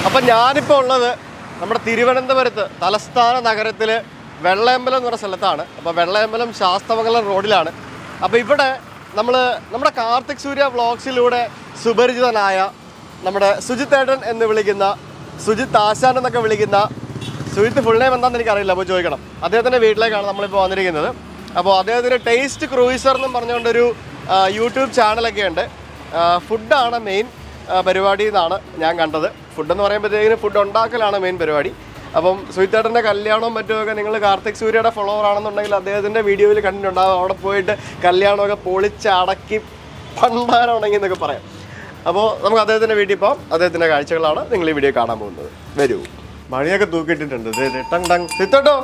അപ്പം ഞാനിപ്പോൾ ഉള്ളത് നമ്മുടെ തിരുവനന്തപുരത്ത് തലസ്ഥാന നഗരത്തിൽ വെള്ളയമ്പലം എന്ന് പറഞ്ഞ സ്ഥലത്താണ് അപ്പോൾ വെള്ളയമ്പലം ശാസ്തമംഗലം റോഡിലാണ് അപ്പോൾ ഇവിടെ നമ്മൾ നമ്മുടെ കാർത്തിക് സൂര്യ വ്ളോഗ്സിലൂടെ സുപരിചിതനായ നമ്മുടെ സുജിത് ഏട്ടൻ എന്ന് വിളിക്കുന്ന സുജിത് ആശാൻ എന്നൊക്കെ വിളിക്കുന്ന സുജിത്ത് ഫുൾ നെയിം എന്താണെന്ന് എനിക്കറിയില്ല അപ്പോൾ ചോദിക്കണം അദ്ദേഹത്തിൻ്റെ വീട്ടിലേക്കാണ് നമ്മളിപ്പോൾ വന്നിരിക്കുന്നത് അപ്പോൾ അദ്ദേഹത്തിന് ടേസ്റ്റ് ക്രൂയിസർ എന്നും പറഞ്ഞുകൊണ്ടൊരു ആ, യൂട്യൂബ് ചാനലൊക്കെ ഉണ്ട് ഫുഡാണ് മെയിൻ പരിപാടി എന്നാണ് ഞാൻ കണ്ടത് ഫുഡ് എന്ന് പറയുമ്പോഴത്തേക്കിന് ഫുഡ് ഉണ്ടാക്കലാണ് മെയിൻ പരിപാടി അപ്പം സുഹിത്തേട്ടൻ്റെ കല്യാണവും മറ്റുമൊക്കെ നിങ്ങൾ കാർത്തിക് സൂര്യയുടെ ഫോളോവർ ആണെന്നുണ്ടെങ്കിൽ അദ്ദേഹത്തിൻ്റെ വീഡിയോയിൽ കണ്ടിട്ടുണ്ടാകും അവിടെ പോയിട്ട് കല്യാണമൊക്കെ പൊളിച്ചടക്കി പണ്ടാരം ഉണങ്ങി എന്നൊക്കെ പറയാം അപ്പോൾ നമുക്ക് അദ്ദേഹത്തിൻ്റെ വീട്ടിൽ പോകാം അദ്ദേഹത്തിൻ്റെ കാഴ്ചകളാണ് നിങ്ങൾ ഈ വീഡിയോ കാണാൻ പോകുന്നത് വരൂ മണിയൊക്കെ തൂക്കിയിട്ടിട്ടുണ്ട് ദേ, ദേ, ടങ് ടങ് സിത്തോട്ടോ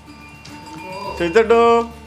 സിത്തോട്ടോ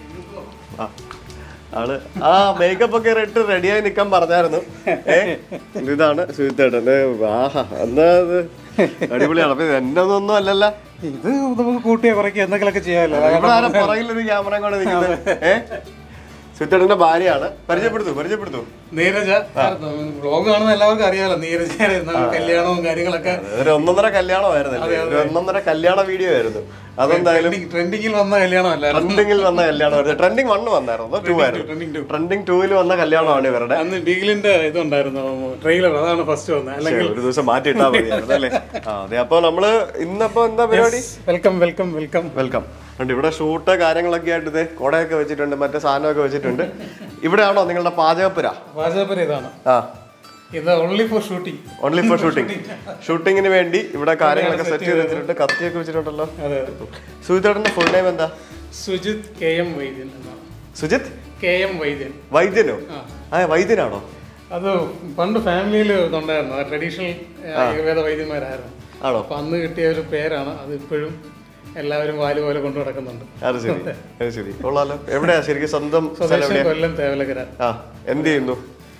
ആ ആള് ആ മേക്കപ്പ് ഒക്കെ ഇട്ട് റെഡിയായി നിൽക്കാൻ പറഞ്ഞായിരുന്നു ഏ ഇതാണ് സുഹിത്തേട്ടൻ ഏ, ആഹാ എന്നാ ഇത് അടിപൊളിയാണ് അപ്പൊ എന്റെ ഒന്നും അല്ലല്ല ഇത് നമുക്ക് കൂട്ടിയോ കുറയ്ക്കുക എന്തെങ്കിലുമൊക്കെ ചെയ്യാമല്ലോ ഇവിടെ ആരാ പുറകിലൊരു ക്യാമറ കൊണ്ട് നിൽക്കുന്നത് ഏ സുഹിത്തേട്ടന്റെ ഭാര്യയാണ് പരിചയപ്പെടുത്തു പരിചയപ്പെടുത്തു നീരജ വ്ളോഗ് കാണുന്ന എല്ലാവർക്കും അറിയാലോ നീരജ കല്യാണവും കാര്യങ്ങളൊക്കെ ഒരു ഒന്നൊന്നര കല്യാണമായിരുന്നല്ലേ ഒരു ഒന്നൊന്നര കല്യാണ വീഡിയോ ആയിരുന്നു അതെന്തായാലും ട്രെൻഡിങ്ങിൽ വന്ന കല്യാണമല്ലായിരുന്നു ട്രെൻഡിങ്ങിൽ വന്ന കല്യാണമായിരുന്നു ട്രെൻഡിങ് വണ്ണ് വന്നായിരുന്നു ടു ആയിരുന്നു ട്രെൻഡിങ് ടു ട്രെൻഡിങ് ടൂവിൽ വന്ന കല്യാണമാണ് ഇവരുടെ അന്ന് ഡീഗിലിന്റെ ഇതുണ്ടായിരുന്നു ട്രെയിലർ അതാണ് ഫസ്റ്റ് വന്നത് അല്ലെങ്കിൽ ഒരു ദിവസം മാറ്റി ഇട്ടാ മതിയായിരുന്നു അല്ലേ ആ അതെ അപ്പൊ നമ്മള് ഇന്നപ്പോ എന്താ പരിപാടി വെൽക്കം വെൽക്കം വെൽക്കം വെൽക്കം ഉണ്ട് ഇവിടെ ഷൂട്ട് കാര്യങ്ങളൊക്കെ ആയിട്ട് ഇതേ കുടയൊക്കെ വെച്ചിട്ടുണ്ട് മറ്റേ സാധനമൊക്കെ വെച്ചിട്ടുണ്ട് ഇവിടെയാണോ നിങ്ങളുടെ പാചകപ്പുര വാചകപ്പുര ഇതാണ് ആ ഇത് only for shooting only for shooting ഷൂട്ടിങ്ങിന് വേണ്ടി ഇവിടെ കാര്യങ്ങളൊക്കെ സെറ്റ് ചെയ്ത് വെച്ചിട്ടുണ്ട് കത്തിയൊക്കെ വെച്ചിട്ടുണ്ടല്ലോ അതെ സുജിത്തേട്ടന്റെ ഫുൾ നെയിം എന്താ സുജിത് കെ എം വൈദ്യൻ എന്നാണ് സുജിത് കെ എം വൈദ്യൻ വൈദ്യനോ ആ. ആ വൈദ്യനാണോ അത് പണ്ട് ഫാമിലിയിൽ ഇതുണ്ടായിരുന്നു ട്രഡീഷണൽ ആയുർവേദ വൈദ്യന്മാരായിരുന്നു ആണോ അപ്പൊ അന്ന് കിട്ടിയ ഒരു പേരാണ് അത് ഇപ്പോഴും എല്ലാവരും വാല് പോലെ കൊണ്ടു നടക്കുന്നുണ്ട് അത് ശരി അത് ശരി കൊള്ളാലോ എവിടെയാ ശരിക്കും സ്വന്തം സ്ഥലം സ്വദേശം എവിടെയാ കൊല്ലം തേവലകര ആ എന്ത് ചെയ്യുന്നു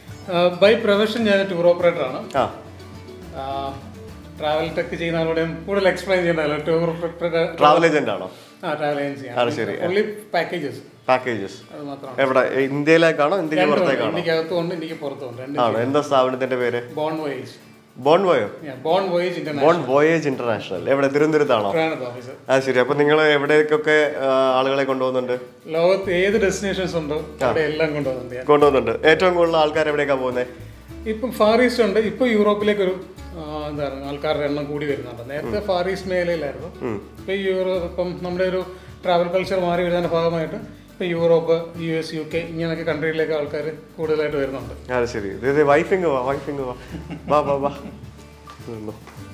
ബൈ പ്രൊഫഷൻ ഞാൻ ടൂർ ഓപ്പറേറ്റർ ആണ് ആ ട്രാവൽ ടെക് ചെയ്യുന്ന ആളോടെ കൂടുതൽ എക്സ്പ്ലെയിൻ ചെയ്യണ്ടല്ലോ ടൂർ ഓപ്പറേറ്റർ ട്രാവൽ ഏജന്റ് ആണോ ആ ട്രാവൽ അത് ഏജൻസിയാണ് ശരി ഓൺലി പാക്കേജസ് പാക്കേജസ് അത് മാത്രമാണ് എവിടെ ഇന്ത്യയിലേക്കാണോ ഇന്ത്യക്ക് പുറത്തേക്കാണോ ഇന്ത്യക്ക് അകത്തുണ്ട് ഇന്ത്യക്ക് പുറത്തുണ്ട് രണ്ട് ആണോ എന്താ സ്ഥാപനത്തിന്റെ പേര് bon voyage bon voyage bon voyage international bon voyage international എവിടെ തിരുവനന്തപുരത്താണോ ഓഫീസർ ആ ശരി അപ്പൊ നിങ്ങൾ എവിടേക്കൊക്കെ ആ, ആളുകളെ കൊണ്ടുപോകുന്നുണ്ട് ലോകത്ത് ഏത് ഡെസ്റ്റിനേഷൻസ് ഉണ്ടോ അവിടെ എല്ലാം കൊണ്ടുപോകുന്നുണ്ട് ഞാൻ കൊണ്ടുപോകുന്നുണ്ട് ഏറ്റവും കൂടുതൽ ആൾക്കാർ എവിടേക്കാ പോകുന്നത് ഇപ്പം ഫാർ ഈസ്റ്റ് ഉണ്ട് ഇപ്പൊ യൂറോപ്പിലേക്ക് ഒരു ആ, എന്താ പറയുക ആൾക്കാരുടെ എണ്ണം കൂടി വരുന്നുണ്ട് നേരത്തെ ഫാർ ഈസ്റ്റ് മേഖലയിലായിരുന്നു ഇപ്പൊ ഈ യൂറോപ്പ് ഇപ്പം നമ്മുടെ ഒരു ട്രാവൽ കൾച്ചർ മാറി വരുന്നതിന്റെ ഭാഗമായിട്ട് ഇപ്പൊ Europe U S U K ഇങ്ങനെയൊക്കെ കൺട്രിയിലേക്ക് ആൾക്കാർ കൂടുതലായിട്ട് വരുന്നുണ്ട് അത് ശരി ഇത് വൈഫിങ് വാ വൈഫിങ് വാ വാ വാ വാ നിന്നോ.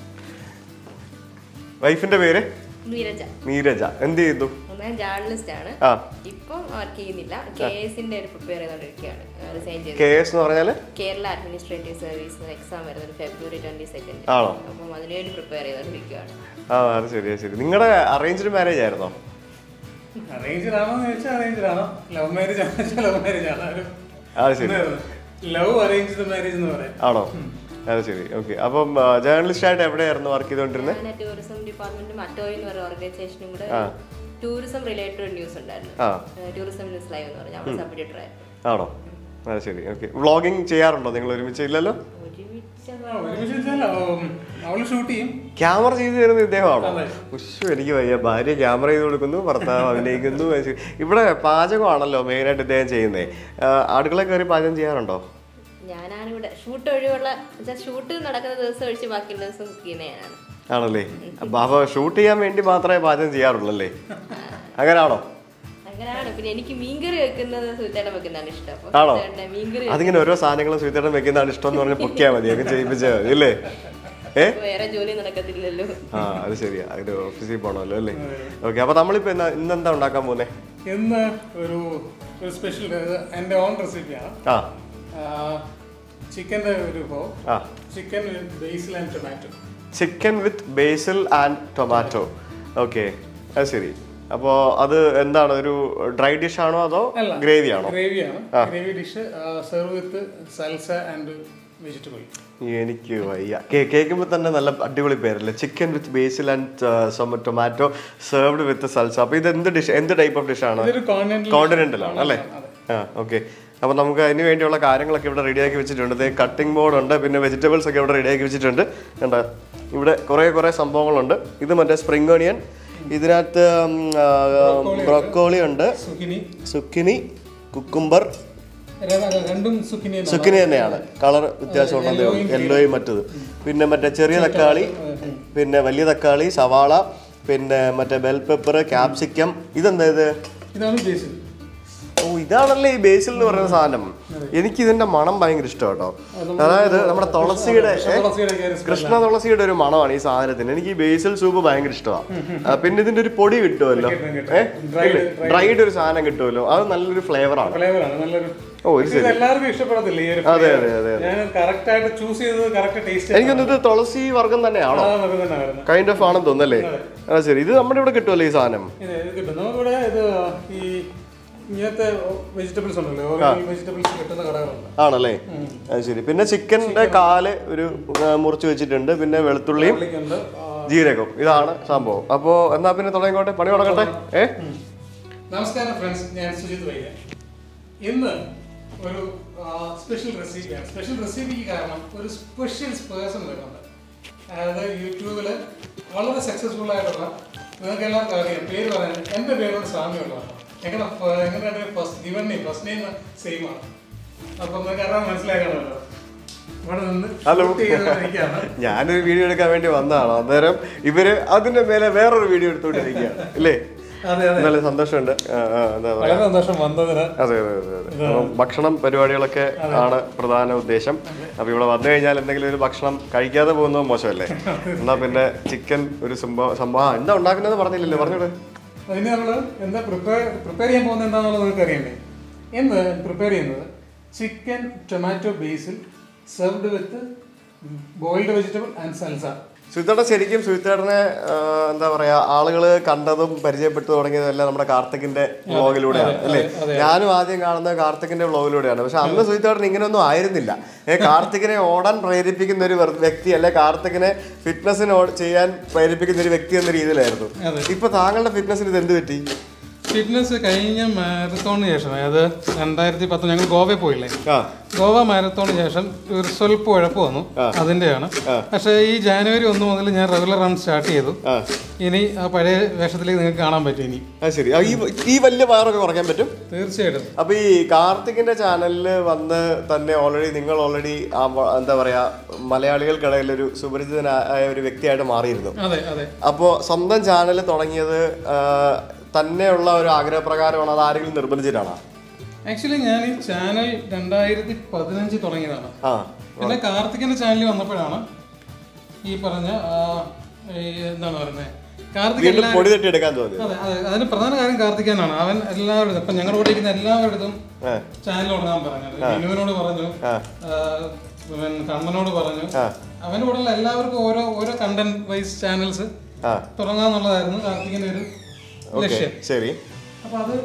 വൈഫിന്റെ പേര് നീരജ നീരജ എന്ത് ചെയ്തു ഞാൻ ജേർണലിസ്റ്റ് ആണ് ആ ഇപ്പം വർക്ക് ചെയ്യുന്നില്ല കെ എസിന്റെ ഒരു പ്രിപ്പയർ ചെയ്തോണ്ടിരിക്കുകയാണ് റിസൈൻ ചെയ്ത് കെ എസ് എന്ന് പറഞ്ഞാല് കേരള അഡ്മിനിസ്ട്രേറ്റീവ് സർവീസ് എക്സാം വരുന്നത് ഫെബ്രുവരി ട്വന്റി സെക്കൻഡ് ആണോ അപ്പം അതിനുവേണ്ടി പ്രിപ്പയർ ചെയ്തോണ്ടിരിക്കുകയാണ് ആ അത് ശരി അത് ശരി നിങ്ങളുടെ അറേഞ്ച്ഡ് മാരേജ് ആയിരുന്നോ അറേഞ്ച്ഡ് ആണോ എന്ന് വെച്ചാൽ അറേഞ്ച്ഡ് ആണ് ലവ് മാരേജ് ആണെന്ന് വെച്ചാൽ ലവ് മാരേജ് ആണ് ഒരു അത് ശരി ലവ് അറേഞ്ച്ഡ് മാരേജ് എന്ന് പറയാം ആണോ അത് ശരി ഓക്കെ അപ്പം ജേർണലിസ്റ്റ് ആയിട്ട് എവിടെയായിരുന്നു വർക്ക് ചെയ്തുകൊണ്ടിരുന്നത് ഞാൻ ടൂറിസം ഡിപ്പാർട്ട്മെന്റും അറ്റോയ് എന്ന് പറയുന്ന ഓർഗനൈസേഷനും കൂടെ ടൂറിസം റിലേറ്റഡ് ന്യൂസ് ഉണ്ടായിരുന്നു ആ ടൂറിസം ന്യൂസ് ലൈവ് എന്ന് പറഞ്ഞാൽ നമ്മൾ സബ് എഡിറ്റർ ആയിരുന്നു ആണോ അത് ശരി ഓക്കെ വ്ളോഗിങ് ചെയ്യാറുണ്ടോ നിങ്ങൾ ഒരുമിച്ച് ഇല്ലല്ലോ ഒരുമിച്ച് ആ, ഒരുമിച്ച് വെച്ചാൽ അവള് ഷൂട്ട് ചെയ്യും ക്യാമറ ചെയ്തു തരുന്ന ഇദ്ദേഹമാണോ ഉഷു എനിക്ക് വയ്യ ഭാര്യ ക്യാമറ ചെയ്ത് കൊടുക്കുന്നു ഭർത്താവ് അഭിനയിക്കുന്നു അത് ശരി. ഇവിടെ പാചകമാണല്ലോ മെയിനായിട്ട് ഇദ്ദേഹം ചെയ്യുന്നത് അടുക്കള കയറി പാചകം ചെയ്യാറുണ്ടോ ഞാനാണ് ഇവിടെ ഷൂട്ട് ഒഴിവുള്ള ഷൂട്ട് നടക്കുന്ന ദിവസം ഒഴിച്ച് ബാക്കിയുള്ള ദിവസം കുക്ക് ചെയ്യുന്ന ഞാനാണ് ആണല്ലേ അപ്പൊ അപ്പൊ ഷൂട്ട് ചെയ്യാൻ വേണ്ടി മാത്രമേ പാചകം ചെയ്യാറുള്ളല്ലേ അങ്ങനെയാണോ അങ്ങനെയാണ് പിന്നെ എനിക്ക് മീൻകറി വെക്കുന്നത് സുത്തേട്ടൻ വെക്കുന്നതാണ് ഇഷ്ടം അപ്പൊ ആണോ? സുത്തേട്ടൻ്റെ മീൻകറി അതിങ്ങനെ ഓരോ സാധനങ്ങളും സ്വീതേട്ടൻ വെക്കുന്നതാണ് ഇഷ്ടം എന്ന് പറഞ്ഞ് പൊക്കിയാൽ മതി ഒക്കെ ചെയ്യിപ്പിച്ചാൽ മതി അല്ലേ ഏ വെക്കുമ്പോ വേറെ ജോലി നടക്കത്തില്ലല്ലോ ആ അത് ശരിയാ അതിന്റെ ഓഫീസിൽ പോകണമല്ലോ അല്ലേ ഓക്കെ അപ്പൊ നമ്മളിപ്പോ എന്നാ ഇന്നെന്താ ഉണ്ടാക്കാൻ പോകുന്നേ ഇന്ന് ഒരു ഒരു സ്പെഷ്യൽ എൻ്റെ ഓൺ റെസിപ്പിയാണ് ആ ചിക്കൻ്റെ ഒരു വിഭവം ആ chicken basil and tomato chicken with basil and tomato okay അത് ശരി അപ്പോൾ അത് എന്താണ് ഒരു ഡ്രൈ ഡിഷ് ആണോ അതോ അല്ല. ഗ്രേവി ആണോ ഗ്രേവിയാണ് gravy dish serve with salsa and vegetable എനിക്ക് വയ്യ കേ കേൾക്കുമ്പോൾ തന്നെ നല്ല അടിപൊളി പേരല്ലേ chicken with basil and tomato served with salsa അപ്പോൾ ഇത് എന്ത് ഡിഷ് എന്ത് ടൈപ്പ് ഓഫ് ഡിഷ് ആണ് ഇതൊരു കോണ്ടിനെന്റൽ കോണ്ടിനെന്റൽ ആണ് അല്ലേ ആ ഓക്കെ അപ്പോൾ നമുക്ക് അതിന് വേണ്ടിയുള്ള കാര്യങ്ങളൊക്കെ ഇവിടെ റെഡിയാക്കി വെച്ചിട്ടുണ്ട് കട്ടിംഗ് ബോർഡ് ഉണ്ട് പിന്നെ വെജിറ്റബിൾസ് ഒക്കെ ഇവിടെ റെഡിയാക്കി വെച്ചിട്ടുണ്ട് കണ്ട ഇവിടെ കുറേ കുറേ സംഭവങ്ങളുണ്ട് ഇത് മറ്റേ സ്പ്രിംഗ് ഓണിയൻ ഇതിനകത്ത് ബ്രോക്കോളി ഉണ്ട് സുക്കിനി സുക്കിനി കുക്കുംബർ രണ്ടും സുക്കിനി സുക്കിനി തന്നെയാണ് കളർ വ്യത്യാസമുണ്ടെന്നേ ഉള്ളൂ യെല്ലോയും മറ്റത് പിന്നെ മറ്റേ ചെറിയ തക്കാളി പിന്നെ വലിയ തക്കാളി സവാള പിന്നെ മറ്റേ ബെൽ പെപ്പർ ക്യാപ്സിക്കം ഇതെന്താ ഇത് ഇതാണ് ബേസിൽ ഓ ഇതാണല്ലേ ഈ ബേസിൽ എന്ന് പറയുന്ന സാധനം എനിക്ക് ഇതിന്റെ മണം ഭയങ്കര ഇഷ്ടം കേട്ടോ അതായത് നമ്മുടെ തുളസിയുടെ ഏ? തുളസിയുടെ കയറി കൃഷ്ണ തുളസിയുടെ ഒരു മണമാണ് ഈ സാധനത്തിന് എനിക്ക് ഈ ബേസിൽ സൂപ്പ് ഭയങ്കര ഇഷ്ടമാണ് പിന്നെ ഇതിന്റെ ഒരു പൊടി കിട്ടുമല്ലോ ഏഹ് ഡ്രൈഡ് ഒരു സാധനം കിട്ടുമല്ലോ അത് നല്ലൊരു ഫ്ലേവറാണ് ഫ്ലേവറാണ് നല്ലൊരു ഓ ഇത് ഇത് എല്ലാവർക്കും ഇഷ്ടപ്പെടത്തില്ല ഈ ഒരു അതെ flavor. അതെ അതെ ഞാൻ കറക്റ്റ് ആയിട്ട് ചൂസ് ചെയ്തത് കറക്റ്റ് ടേസ്റ്റ് എനിക്കൊന്ന് ഇത് തുളസി വർഗം തന്നെയാണോ തന്നെ വരുന്നത് കൈൻഡ് ഓഫ് ആണെന്ന് തോന്നല്ലേ ആ ശരി ഇത് നമ്മുടെ ഇവിടെ കിട്ടുമല്ലോ ഈ സാധനം ഇത് ഇത് കിട്ടും നമുക്കിവിടെ ഇത് ഈ ഇങ്ങനത്തെ വെജിറ്റബിൾസ് ഉണ്ടല്ലോ ഓറിജിനൽ വെജിറ്റബിൾസ് കിട്ടുന്ന കടകളുണ്ട് ആണല്ലേ അത് ശരി പിന്നെ ചിക്കൻ്റെ കാല് ഒരു ആ, മുറിച്ച് വെച്ചിട്ടുണ്ട് പിന്നെ വെളുത്തുള്ളിയും പുള്ളിക്കുണ്ട് ആ, ജീരകം ഇതാണ് സംഭവം അപ്പോൾ എന്നാ പിന്നെ തുടങ്ങിക്കോട്ടെ പണി തുടങ്ങട്ടെ ഏ നമസ്കാരം ഫ്രണ്ട്സ് ഞാൻ സുജിത് വൈദ്യ ഇന്ന് ഒരു സ്പെഷ്യൽ റെസിപ്പിയാണ് സ്പെഷ്യൽ റെസിപ്പിക്ക് കാരണം ഒരു സ്പെഷ്യൽ പേഴ്സൺ വരുന്നുണ്ട് അതായത് യൂട്യൂബിൽ വളരെ സക്സസ്ഫുൾ ആയിട്ടുള്ള നിങ്ങൾക്ക് എല്ലാവർക്കും അറിയാം പേര് പറയാൻ എൻ്റെ പേരോട് സാമ്യമുള്ളതാണ് ഞങ്ങളുടെ ഞങ്ങളുടെ first given name first name same ആണ് അപ്പം നിങ്ങൾക്ക് അറിയാൻ മനസ്സിലാക്കണമല്ലോ ഇവിടെ നിന്ന് ഹലോ. shoot ചെയ്തുകൊണ്ടിരിക്കുകയാണ് ഞാനൊരു വീഡിയോ എടുക്കാൻ വേണ്ടി വന്നതാണ് അന്നേരം ഇവര് അതിന്റെ മേലെ വേറൊരു വീഡിയോ എടുത്തോണ്ടിരിക്കുകയാണ് ഇല്ലേ അതെ അതെ നല്ല സന്തോഷമുണ്ട് ആ, ആ, എന്താ പറയാ വളരെ സന്തോഷം വന്നതിന് അതെ അതെ അതെ അതെ അപ്പം ഭക്ഷണം പരിപാടികളൊക്കെ ആണ് പ്രധാന ഉദ്ദേശം അപ്പൊ ഇവിടെ വന്നു കഴിഞ്ഞാൽ എന്തെങ്കിലും ഒരു ഭക്ഷണം കഴിക്കാതെ പോകുന്നത് മോശമല്ലേ എന്നാ പിന്നെ ചിക്കൻ ഒരു സംഭവം സംഭവം ആ, എന്താ ഉണ്ടാക്കുന്നത് പറഞ്ഞില്ലല്ലോ പറഞ്ഞോട് അതിന് നമ്മൾ എന്താ പ്രിപ്പയർ പ്രിപ്പയർ ചെയ്യാൻ പോകുന്നത് എന്താണെന്നുള്ളത് നിങ്ങൾക്ക് അറിയണ്ടേ എന്ത് പ്രിപ്പയർ ചെയ്യുന്നത് chicken tomato basil served with boiled vegetable and salsa സുഹിത്തേട്ടൻ ശരിക്കും സുഹിത്തേട്ടനെ ആ, എന്താ പറയാ ആളുകൾ കണ്ടതും പരിചയപ്പെട്ടു തുടങ്ങിയതും എല്ലാം നമ്മുടെ കാർത്തികിന്റെ വ്ളോഗിലൂടെയാണ് അല്ലേ ഞാനും ആദ്യം കാണുന്നത് കാർത്തികിന്റെ വ്ളോഗിലൂടെയാണ് പക്ഷെ അന്ന് സുഹിത്തേട്ടൻ ഇങ്ങനെയൊന്നും ആയിരുന്നില്ല ഏ കാർത്തികിനെ ഓടാൻ പ്രേരിപ്പിക്കുന്ന ഒരു വെറു- വ്യക്തി അല്ലെ കാർത്തികിനെ ഫിറ്റ്നസിന് ചെയ്യാൻ പ്രേരിപ്പിക്കുന്ന ഒരു വ്യക്തി എന്ന രീതിയിലായിരുന്നു ഇപ്പൊ താങ്കളുടെ ഫിറ്റ്നസിന് ഇത് എന്ത് പറ്റി ഫിറ്റ്നസ് കഴിഞ്ഞ മാരത്തോണിന് ശേഷം അതായത് രണ്ടായിരത്തി പത്ത് ഞങ്ങൾ ഗോവയിൽ പോയില്ലേ ആ ഗോവ മാരത്തോണിന് ശേഷം ഒരു സ്വല്പം ഉഴപ്പ് വന്നു അതിന്റെയാണ് പക്ഷേ ഈ ജാനുവരി ഒന്ന് മുതൽ ഞാൻ റെഗുലർ റൺ സ്റ്റാർട്ട് ചെയ്തു ആ ഇനി ആ പഴയ വേഷത്തിലേക്ക് നിങ്ങൾക്ക് കാണാൻ പറ്റും ഇനി അത് ശരി ആ, ഈ ഈ വലിയ വയറൊക്കെ കുറയ്ക്കാൻ പറ്റും തീർച്ചയായിട്ടും അപ്പൊ ഈ കാർത്തികിന്റെ ചാനലിൽ വന്ന് തന്നെ ഓൾറെഡി നിങ്ങൾ ഓൾറെഡി എന്താ പറയാ മലയാളികൾക്കിടയിൽ ഒരു സുപരിചിതനായ ഒരു വ്യക്തിയായിട്ട് മാറിയിരുന്നു അതെ അതെ അപ്പോൾ സ്വന്തം ചാനൽ തുടങ്ങിയത് ആ, തന്നെയുള്ള ഒരു ആഗ്രഹപ്രകാരമാണ് അത് ആരെങ്കിലും നിർബന്ധിച്ചിട്ടാണോ ആക്ച്വലി ഞാൻ ഈ ചാനൽ രണ്ടായിരത്തി പതിനഞ്ച് തുടങ്ങിയതാണ് ആ പിന്നെ കാർത്തികിന്റെ ചാനലിൽ വന്നപ്പോഴാണ് ഈ പറഞ്ഞ ആ, ഈ എന്താണ് പറയുന്നത് കാർത്തിക് വീണ്ടും പൊടി തട്ടി എടുക്കാൻ തോന്നി അതെ അതെ അതിന് പ്രധാന കാര്യം കാർത്തികാനാണ് അവൻ എല്ലാവരും ഇപ്പൊ ഞങ്ങളുടെ കൂടെ ഇരിക്കുന്ന എല്ലാവരുടെ ആ. ചാനൽ തുടങ്ങാൻ പറഞ്ഞത് ബിനുവിനോട് പറഞ്ഞു ആ. ആ, പിന്നെ കണ്ണനോട് പറഞ്ഞു ആ. അവന്റെ കൂടെയുള്ള എല്ലാവർക്കും ഓരോ ഓരോ കണ്ടന്റ് വൈസ് ചാനൽസ് ആ തുടങ്ങാന്നുള്ളതായിരുന്നു കാർത്തികിന്റെ ഒരു ഓക്കെ ലക്ഷ്യം ശരി അപ്പൊ അത്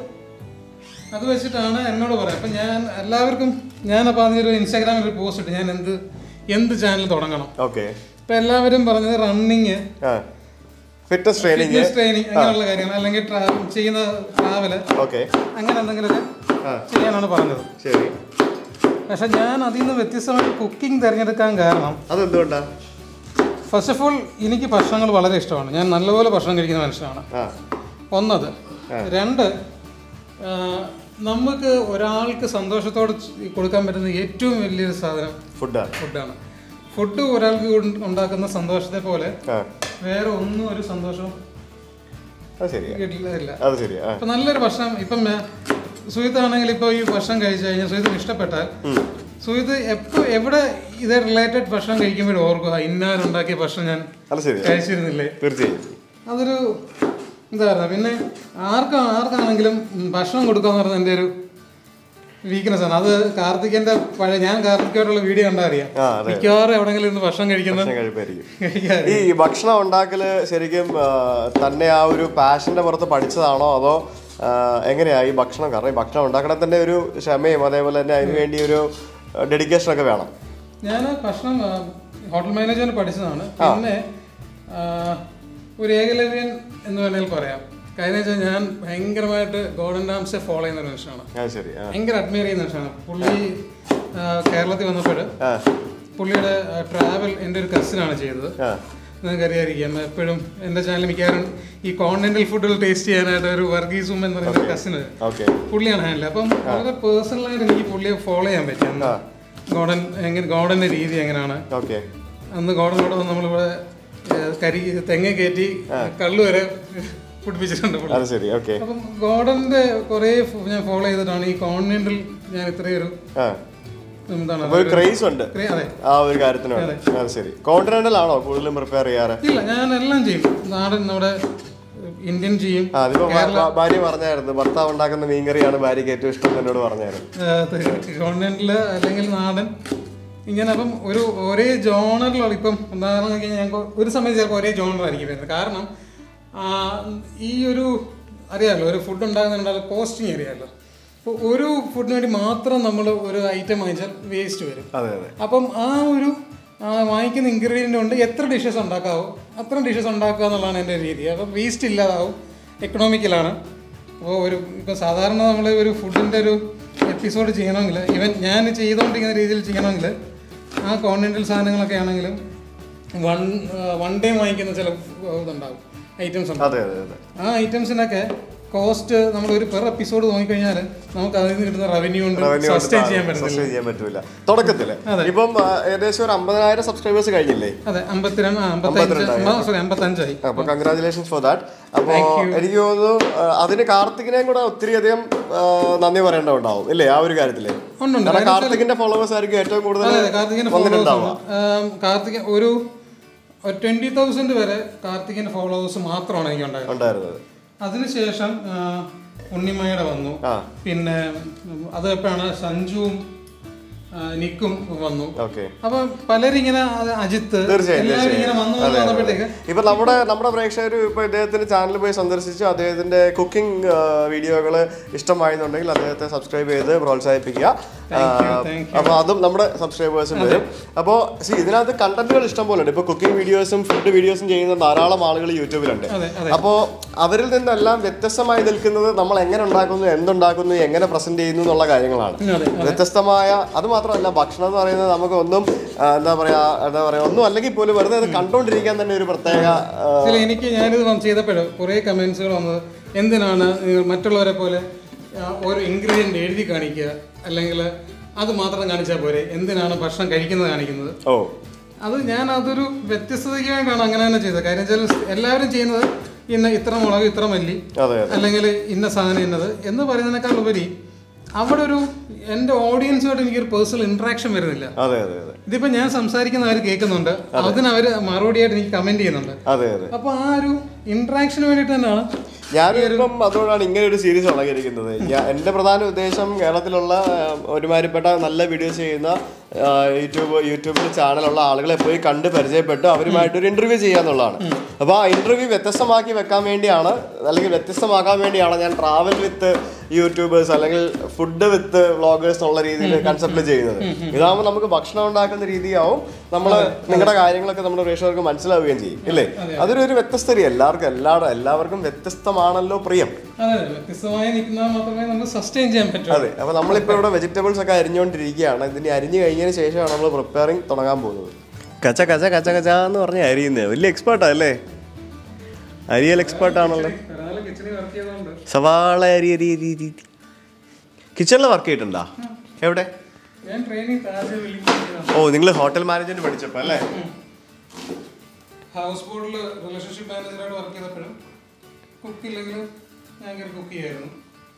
അത് വെച്ചിട്ടാണ് എന്നോട് പറയാം അപ്പൊ ഞാൻ എല്ലാവർക്കും ഞാൻ അപ്പൊ അതിനൊരു ഇൻസ്റ്റാഗ്രാമിൽ ഒരു പോസ്റ്റ് ഇട്ട് ഞാൻ എന്ത് എന്ത് ചാനൽ തുടങ്ങണം ഓക്കെ അപ്പൊ എല്ലാവരും പറഞ്ഞത് റണ്ണിങ് ആ ഫിറ്റ്നസ് ട്രെയിനിങ് ഫിറ്റ്നസ് ട്രെയിനിങ് അങ്ങനെയുള്ള കാര്യങ്ങൾ അല്ലെങ്കിൽ ട്രാ- ചെയ്യുന്ന ട്രാവല് ഓക്കെ അങ്ങനെ എന്തെങ്കിലുമൊക്കെ ചെയ്യാനാണ് പറഞ്ഞത് ശരി പക്ഷെ ഞാൻ അതിൽ നിന്ന് വ്യത്യസ്തമായിട്ട് കുക്കിംഗ് തിരഞ്ഞെടുക്കാൻ കാരണം അതെന്തുകൊണ്ടാ ഫസ്റ്റ് ഓഫ് ഓൾ എനിക്ക് ഭക്ഷണങ്ങൾ വളരെ ഇഷ്ടമാണ് ഞാൻ നല്ലപോലെ ഭക്ഷണം കഴിക്കുന്ന മനുഷ്യനാണ് ആ ഒന്നത് രണ്ട് ആ, നമുക്ക് ഒരാൾക്ക് സന്തോഷത്തോടെ ച് കൊടുക്കാൻ പറ്റുന്ന ഏറ്റവും വലിയൊരു സാധനം ഫുഡാണ് ഫുഡാണ് ഫുഡ് ഒരാൾക്ക് ഉണ്ട- ഉണ്ടാക്കുന്ന സന്തോഷത്തെ പോലെ ആ വേറെ ഒന്നും ഒരു സന്തോഷവും അത് ശരിയാ കിട്ടില്ല ഇല്ല അത് ശരിയാ ആ ഇപ്പൊ നല്ലൊരു ഭക്ഷണം ഇപ്പം സുഹിത്താണെങ്കിൽ ഇപ്പോൾ ഈ ഭക്ഷണം കഴിച്ചു കഴിഞ്ഞാൽ സുഹിത്തിന് ഇഷ്ടപ്പെട്ടാൽ സുഹിത്ത് എപ്പോ എവിടെ ഇതേ റിലേറ്റഡ് ഭക്ഷണം കഴിക്കുമ്പോഴും ഓർക്കുക ഇന്നാരുണ്ടാക്കിയ ഭക്ഷണം ഞാൻ അത് ശരിയാ കഴിച്ചിരുന്നില്ലേ തീർച്ചയായും അതൊരു എന്താ പറയുക പിന്നെ ആർക്കും ആർക്കാണെങ്കിലും ഉം, ഭക്ഷണം കൊടുക്കുക എന്ന് പറയുന്നത് എൻ്റെ ഒരു വീക്ക്നെസ് ആണ് അത് കാർത്തികന്റെ പഴയ ഞാൻ കാർത്തികയോടുള്ള വീഡിയോ കണ്ടാ അറിയാം ആ അതെ മിക്കവാറും എവിടെങ്കിലും ഇരുന്ന് ഭക്ഷണം കഴിക്കുന്ന ഭക്ഷണം കഴിപ്പായിരിക്കും കഴിക്കാൻ ഈ ഭക്ഷണം ഉണ്ടാക്കല് ശരിക്കും ആ, തന്നെ ആ ഒരു പാഷന്റെ പുറത്ത് പഠിച്ചതാണോ അതോ ആ, എങ്ങനെയാ ഈ ഭക്ഷണം കാരണം ഈ ഭക്ഷണം ഉണ്ടാക്കണ തന്നെ ഒരു ക്ഷമയും അതേപോലെ തന്നെ അതിന് വേണ്ടി ഒരു ഡെഡിക്കേഷൻ ഒക്കെ വേണം ഞാൻ ഭക്ഷണം ആ, ഹോട്ടൽ മാനേജ്മെന്റ് പഠിച്ചതാണ് പിന്നെ ആ, ഒരു ഏകലവ്യൻ എന്ന് വേണമെങ്കിൽ പറയാം കാര്യം വെച്ചാൽ ഞാൻ ഭയങ്കരമായിട്ട് ഗോൾഡൻ ഡാംസെ ഫോളോ ചെയ്യുന്ന ഒരു മനുഷ്യനാണ് അത് ശരി ആ ഭയങ്കര അഡ്മയർ ചെയ്യുന്ന മനുഷ്യനാണ് പുള്ളി ആ, കേരളത്തിൽ വന്നപ്പോൾ ആ പുള്ളിയുടെ ട്രാവൽ എൻ്റെ ഒരു കസിനാണ് ചെയ്തത് ആ നിങ്ങൾക്ക് അറിയാതിരിക്കാം എപ്പോഴും എൻ്റെ ചാനൽ മിക്കവാറും ഈ കോണ്ടിനെന്റൽ ഫുഡുകൾ ടേസ്റ്റ് ചെയ്യാനായിട്ട് ഒരു വർഗീസും എന്ന് പറയുന്ന കസിന് ഓക്കെ പുള്ളിയാണ് ഹാൻഡിൽ അപ്പം വളരെ പേഴ്സണലായിട്ട് എനിക്ക് പുള്ളിയെ ഫോളോ ചെയ്യാൻ പറ്റും ആ ഗോഡൻ എങ്ങനെ ഗോഡന്റെ രീതി എങ്ങനെയാണ് ഓക്കെ അന്ന് ഗോഡനോട് വന്ന് നമ്മളിവിടെ ഏഹ്, കരി തെങ്ങ കയറ്റി കള്ളു വരെ പിടിപ്പിച്ചിട്ടുണ്ട് പുള്ളി. അത് ശരി ഓക്കെ അപ്പം ഗോഡന്റെ കുറേ ഫ- ഞാൻ ഫോളോ ചെയ്തിട്ടാണ് ഈ കോണ്ടിനെന്റൽ ഞാൻ ഇത്രയും ഒരു ആ എന്താണ് അപ്പൊ ഒരു ക്രേസ് ഉണ്ട് ഇത്രയും- അതെ ആ ഒരു കാര്യത്തിന് വേണ്ടി. അത് ശരി കോണ്ടിനെന്റൽ ആണോ കൂടുതലും പ്രിപ്പയർ ചെയ്യാറ് ഇല്ല ഞാൻ എല്ലാം ചെയ്യും നാടൻ നമ്മുടെ ഇന്ത്യൻ ചെയ്യും ആ അതിപ്പോ ഭാ- ഭാ- ഭാര്യ പറഞ്ഞായിരുന്നു ഭർത്താവ് ഉണ്ടാക്കുന്ന മീൻകറിയാണ് ഭാര്യയ്ക്ക് ഏറ്റവും ഇഷ്ടം എന്ന് എന്നോട് പറഞ്ഞായിരുന്നു കോണ്ടിനെന്റിൽ അല്ലെങ്കിൽ നാടൻ ഇങ്ങനെ അപ്പം ഒരു ഒരേ ജോണറിലുള്ള ഇപ്പം ഉദാഹരണം നോക്കി കഴിഞ്ഞാൽ ഞങ്ങൾക്ക് ഒരു സമയത്ത് ചിലപ്പോൾ ഒരേ ജോണറായിരിക്കും വരുന്നത് കാരണം ആ, ഈ ഒരു അറിയാമല്ലോ ഒരു ഫുഡ് ഉണ്ടാകുന്നുണ്ടാകും കോസ്റ്റിങ് അറിയാമല്ലോ അപ്പോൾ ഒരു ഫുഡിന് വേണ്ടി മാത്രം നമ്മൾ ഒരു ഐറ്റം വാങ്ങിച്ചാൽ വേസ്റ്റ് വരും അതെ അതെ അപ്പം ആ ഒരു ആ, വാങ്ങിക്കുന്ന ഇൻഗ്രീഡിയൻ്റ് കൊണ്ട് എത്ര ഡിഷസ് ഉണ്ടാക്കാവോ അത്ര ഡിഷസ് ഉണ്ടാക്കുക എന്നുള്ളതാണ് എൻ്റെ രീതി അപ്പം വേസ്റ്റ് ഇല്ലാതാവും എക്കണോമിക്കലാണ് അപ്പോൾ ഒരു ഇപ്പോൾ സാധാരണ നമ്മൾ ഒരു ഫുഡിൻ്റെ ഒരു എപ്പിസോഡ് ചെയ്യണമെങ്കിൽ ഈവൻ ഞാൻ ചെയ്തുകൊണ്ടിരിക്കുന്ന രീതിയിൽ ചെയ്യണമെങ്കിൽ ആ കോണ്ടിനെൻ്റൽ സാധനങ്ങളൊക്കെ ആണെങ്കിലും വൺ വൺ ഡേ വാങ്ങിക്കുന്ന ചില ഇതുണ്ടാവും ഐറ്റംസ് ഉണ്ടാവും അതെ അതെ അതെ ആ ഐറ്റംസിനൊക്കെ കോസ്റ്റ് നമ്മൾ ഒരു പെർ എപ്പിസോഡ് നോക്കിക്കഴിഞ്ഞാൽ നമുക്ക് അതിൽ നിന്ന് കിട്ടുന്ന റവന്യൂ കൊണ്ട് Revenue കൊണ്ട് സസ്റ്റെയിൻ ചെയ്യാൻ പറ്റുന്നില്ല sustain ചെയ്യാൻ പറ്റൂല തുടക്കത്തില് ഇപ്പം ആ, ഏകദേശം ഒരു അമ്പതിനായിരം സബ്സ്ക്രൈബേഴ്സ് കഴിഞ്ഞില്ലേ അതെ അമ്പത്തിരണ്ട് ആ, അമ്പത്തഞ്ച് സോറി അമ്പത്തഞ്ചായി അപ്പൊ കൺഗ്രാചുലേഷൻസ് ഫോർ ദാറ്റ് അപ്പൊ എനിക്ക് തോന്നുന്നു ആ, അതിന് കാർത്തികിനെയും കൂടെ ഒത്തിരി അധികം ആ, നന്ദി പറയേണ്ടതുണ്ടാവും ഇല്ലേ ആ ഒരു കാര്യത്തില് ഉണ്ട് കാരണം കാർത്തികിന്റെ ഫോളോവേഴ്സ് ആയിരിക്കും ഏറ്റവും കൂടുതൽ അതെ കാർത്തികിന്റെ വന്നിട്ടുണ്ടാവുക ഫോളോവേഴ്സ് കാർത്തിക ഒരു ട്വന്റി തൗസൻഡ് വരെ കാർത്തികിന്റെ ഫോളോവേഴ്സ് മാത്രമാണ് എനിക്ക് ഉണ്ടായത് ഉണ്ടായിരുന്നത് അതിനുശേഷം ആ, ഉണ്ണിമയുടെ വന്നു ആ പിന്നെ ഉം, അത് എപ്പോഴാണ് സഞ്ജുവും ആ, നിക്കും വന്നു ഓക്കെ അപ്പൊ പലരിങ്ങനെ അത് അജിത്ത് തീർച്ചയായും, എല്ലാവരും ഇങ്ങനെ വന്നു വന്ന് വന്നപ്പോഴത്തേക്ക് ഇപ്പൊ നമ്മുടെ നമ്മുടെ പ്രേക്ഷകർ ഇപ്പൊ ഇദ്ദേഹത്തിന്റെ ചാനൽ പോയി സന്ദർശിച്ചു അദ്ദേഹത്തിന്റെ കുക്കിംഗ് വീഡിയോകൾ ഇഷ്ടമായെന്നുണ്ടെങ്കിൽ അദ്ദേഹത്തെ സബ്സ്ക്രൈബ് ചെയ്ത് പ്രോത്സാഹിപ്പിക്കുക thank അപ്പോൾ അതും നമ്മുടെ സബ്സ്ക്രൈബേഴ്സും വരും അപ്പോൾ സി ഇതിനകത്ത് കണ്ടന്റുകൾ ഇഷ്ടം പോലെ ഉണ്ട് ഇപ്പോൾ കുക്കിംഗ് വീഡിയോസും ഫുഡ് വീഡിയോസും ചെയ്യുന്ന ധാരാളം ആളുകൾ യൂട്യൂബിലുണ്ട് അതെ അതെ അപ്പോൾ അവരിൽ നിന്നെല്ലാം വ്യത്യസ്തമായി നിൽക്കുന്നത് നമ്മൾ എങ്ങനെ ഉണ്ടാക്കുന്നു എന്തുണ്ടാക്കുന്നു എങ്ങനെ പ്രസന്റ് ചെയ്യുന്നു എന്നുള്ള കാര്യങ്ങളാണ് അതെ വ്യത്യസ്തമായ അത് മാത്രമല്ല ഭക്ഷണം എന്ന് പറയുന്നത് നമുക്ക് ഒന്നും ആ, എന്താ പറയാ എന്താ പറയാ ഒന്നും അല്ലെങ്കിൽ പോലും വെറുതെ അത് കണ്ടോണ്ടിരിക്കാൻ തന്നെ ഒരു പ്രത്യേക ആ, ചില എനിക്ക് ഞാനിത് വന്ന് ചെയ്തപ്പോഴും കുറേ കമൻസുകൾ വന്നത് എന്തിനാണ് നിങ്ങൾ മറ്റുള്ളവരെ പോലെ ആ, ഓരോ ഇൻഗ്രീഡിയൻ്റ് എഴുതി കാണിക്കുക അല്ലെങ്കിൽ അത് മാത്രം കാണിച്ചാൽ പോരെ എന്തിനാണ് ഭക്ഷണം കഴിക്കുന്നത് കാണിക്കുന്നത് ഓ അത് ഞാൻ അതൊരു വ്യത്യസ്തതയ്ക്ക് വേണ്ടിയാണ് അങ്ങനെ തന്നെ ചെയ്തത് കാര്യം വെച്ചാൽ എല്ലാവരും ചെയ്യുന്നത് ഇന്ന ഇത്ര മുളക് ഇത്ര മല്ലി അതെ അല്ലെങ്കിൽ ഇന്ന സാധനം ഇന്നത് എന്ന് പറയുന്നതിനേക്കാൾ ഉപരി അവിടെ ഒരു എൻ്റെ ഓഡിയൻസുമായിട്ട് എനിക്കൊരു പേഴ്സണൽ ഇൻട്രാക്ഷൻ വരുന്നില്ല അതെ അതെ അതെ ഇതിപ്പോൾ ഞാൻ സംസാരിക്കുന്ന അവർ കേൾക്കുന്നുണ്ട് അതിന് അവർ മറുപടിയായിട്ട് എനിക്ക് കമൻറ്റ് ചെയ്യുന്നുണ്ട് അതെ അതെ അപ്പോൾ ആ ഒരു ഇൻട്രാക്ഷന് വേണ്ടിയിട്ട് തന്നെയാണ് ഞാനിപ്പം അതുകൊണ്ടാണ് ഇങ്ങനെ ഒരു സീരീസ് തുടങ്ങിയിരിക്കുന്നത് ഞാൻ എൻ്റെ പ്രധാന ഉദ്ദേശം കേരളത്തിലുള്ള ആ, ഒരുമാതിരിപ്പെട്ട നല്ല വീഡിയോസ് ചെയ്യുന്ന ആ, യൂട്യൂബ് യൂട്യൂബിൽ ചാനലുള്ള ആളുകളെ പോയി കണ്ട് പരിചയപ്പെട്ട് അവരുമായിട്ട് ഒരു ഇന്റർവ്യൂ ചെയ്യാന്നുള്ളതാണ് അപ്പോൾ ആ ഇന്റർവ്യൂ വ്യത്യസ്തമാക്കി വെക്കാൻ വേണ്ടിയാണ് അല്ലെങ്കിൽ വ്യത്യസ്തമാക്കാൻ വേണ്ടിയാണ് ഞാൻ ട്രാവൽ വിത്ത് യൂട്യൂബേഴ്സ് അല്ലെങ്കിൽ ഫുഡ് വിത്ത് വ്ളോഗേഴ്സ് എന്നുള്ള രീതിയിൽ കൺസെപ്റ്റിൽ ചെയ്യുന്നത് ഇതാകുമ്പോൾ നമുക്ക് ഭക്ഷണം ഉണ്ടാക്കുന്ന രീതിയാവും നമ്മൾ നിങ്ങളുടെ കാര്യങ്ങളൊക്കെ നമ്മുടെ പ്രേക്ഷകർക്ക് മനസ്സിലാവുകയും ചെയ്യും ഇല്ലേ അതൊരു ഒരു വ്യത്യസ്തത എല്ലാവർക്കും എല്ലാവരും എല്ലാവർക്കും വ്യത്യസ്തമാണല്ലോ പ്രിയം അതെ വ്യത്യസ്തമായി നിൽക്കുന്നത് മാത്രമേ നമുക്ക് സസ്റ്റെയിൻ ചെയ്യാൻ പറ്റൂ അതെ അപ്പൊ നമ്മളിപ്പോ ഇവിടെ വെജിറ്റബിൾസ് ഒക്കെ അരിഞ്ഞുകൊണ്ടിരിക്കുകയാണ് ഇതിന് അരിഞ്ഞു കഴിഞ്ഞതിന് ശേഷമാണ് നമ്മൾ പ്രിപ്പയറിംഗ് തുടങ്ങാൻ പോകുന്നത് കച്ച കച്ച കച്ച കച്ച എന്ന് പറഞ്ഞ അരിയുന്നത് വലിയ എക്സ്പേർട്ടാ അല്ലേ അരിയൽ എക്സ്പേർട്ട് ആണല്ലോ കിച്ചണിൽ വർക്ക് ചെയ്തുകൊണ്ട് സവാള അരി അരി അരി അരി കിച്ചണിൽ വർക്ക് ചെയ്തിട്ടുണ്ടോ എവിടെ ഞാൻ ട്രെയിനിങ് താജ് വിളിക്കുന്നത് ഓ നിങ്ങൾ ഹോട്ടൽ മാനേജ്മെന്റ് പഠിച്ചപ്പോ അല്ലേ ഹൗസ് ബോട്ടിൽ റിലേഷൻഷിപ്പ് മാനേജറായിട്ട് വർക്ക് ചെയ്തപ്പോഴും കുക്ക് ഇല്ലെങ്കിലും ഞാൻ കയറി കുക്ക് ചെയ്യായിരുന്നു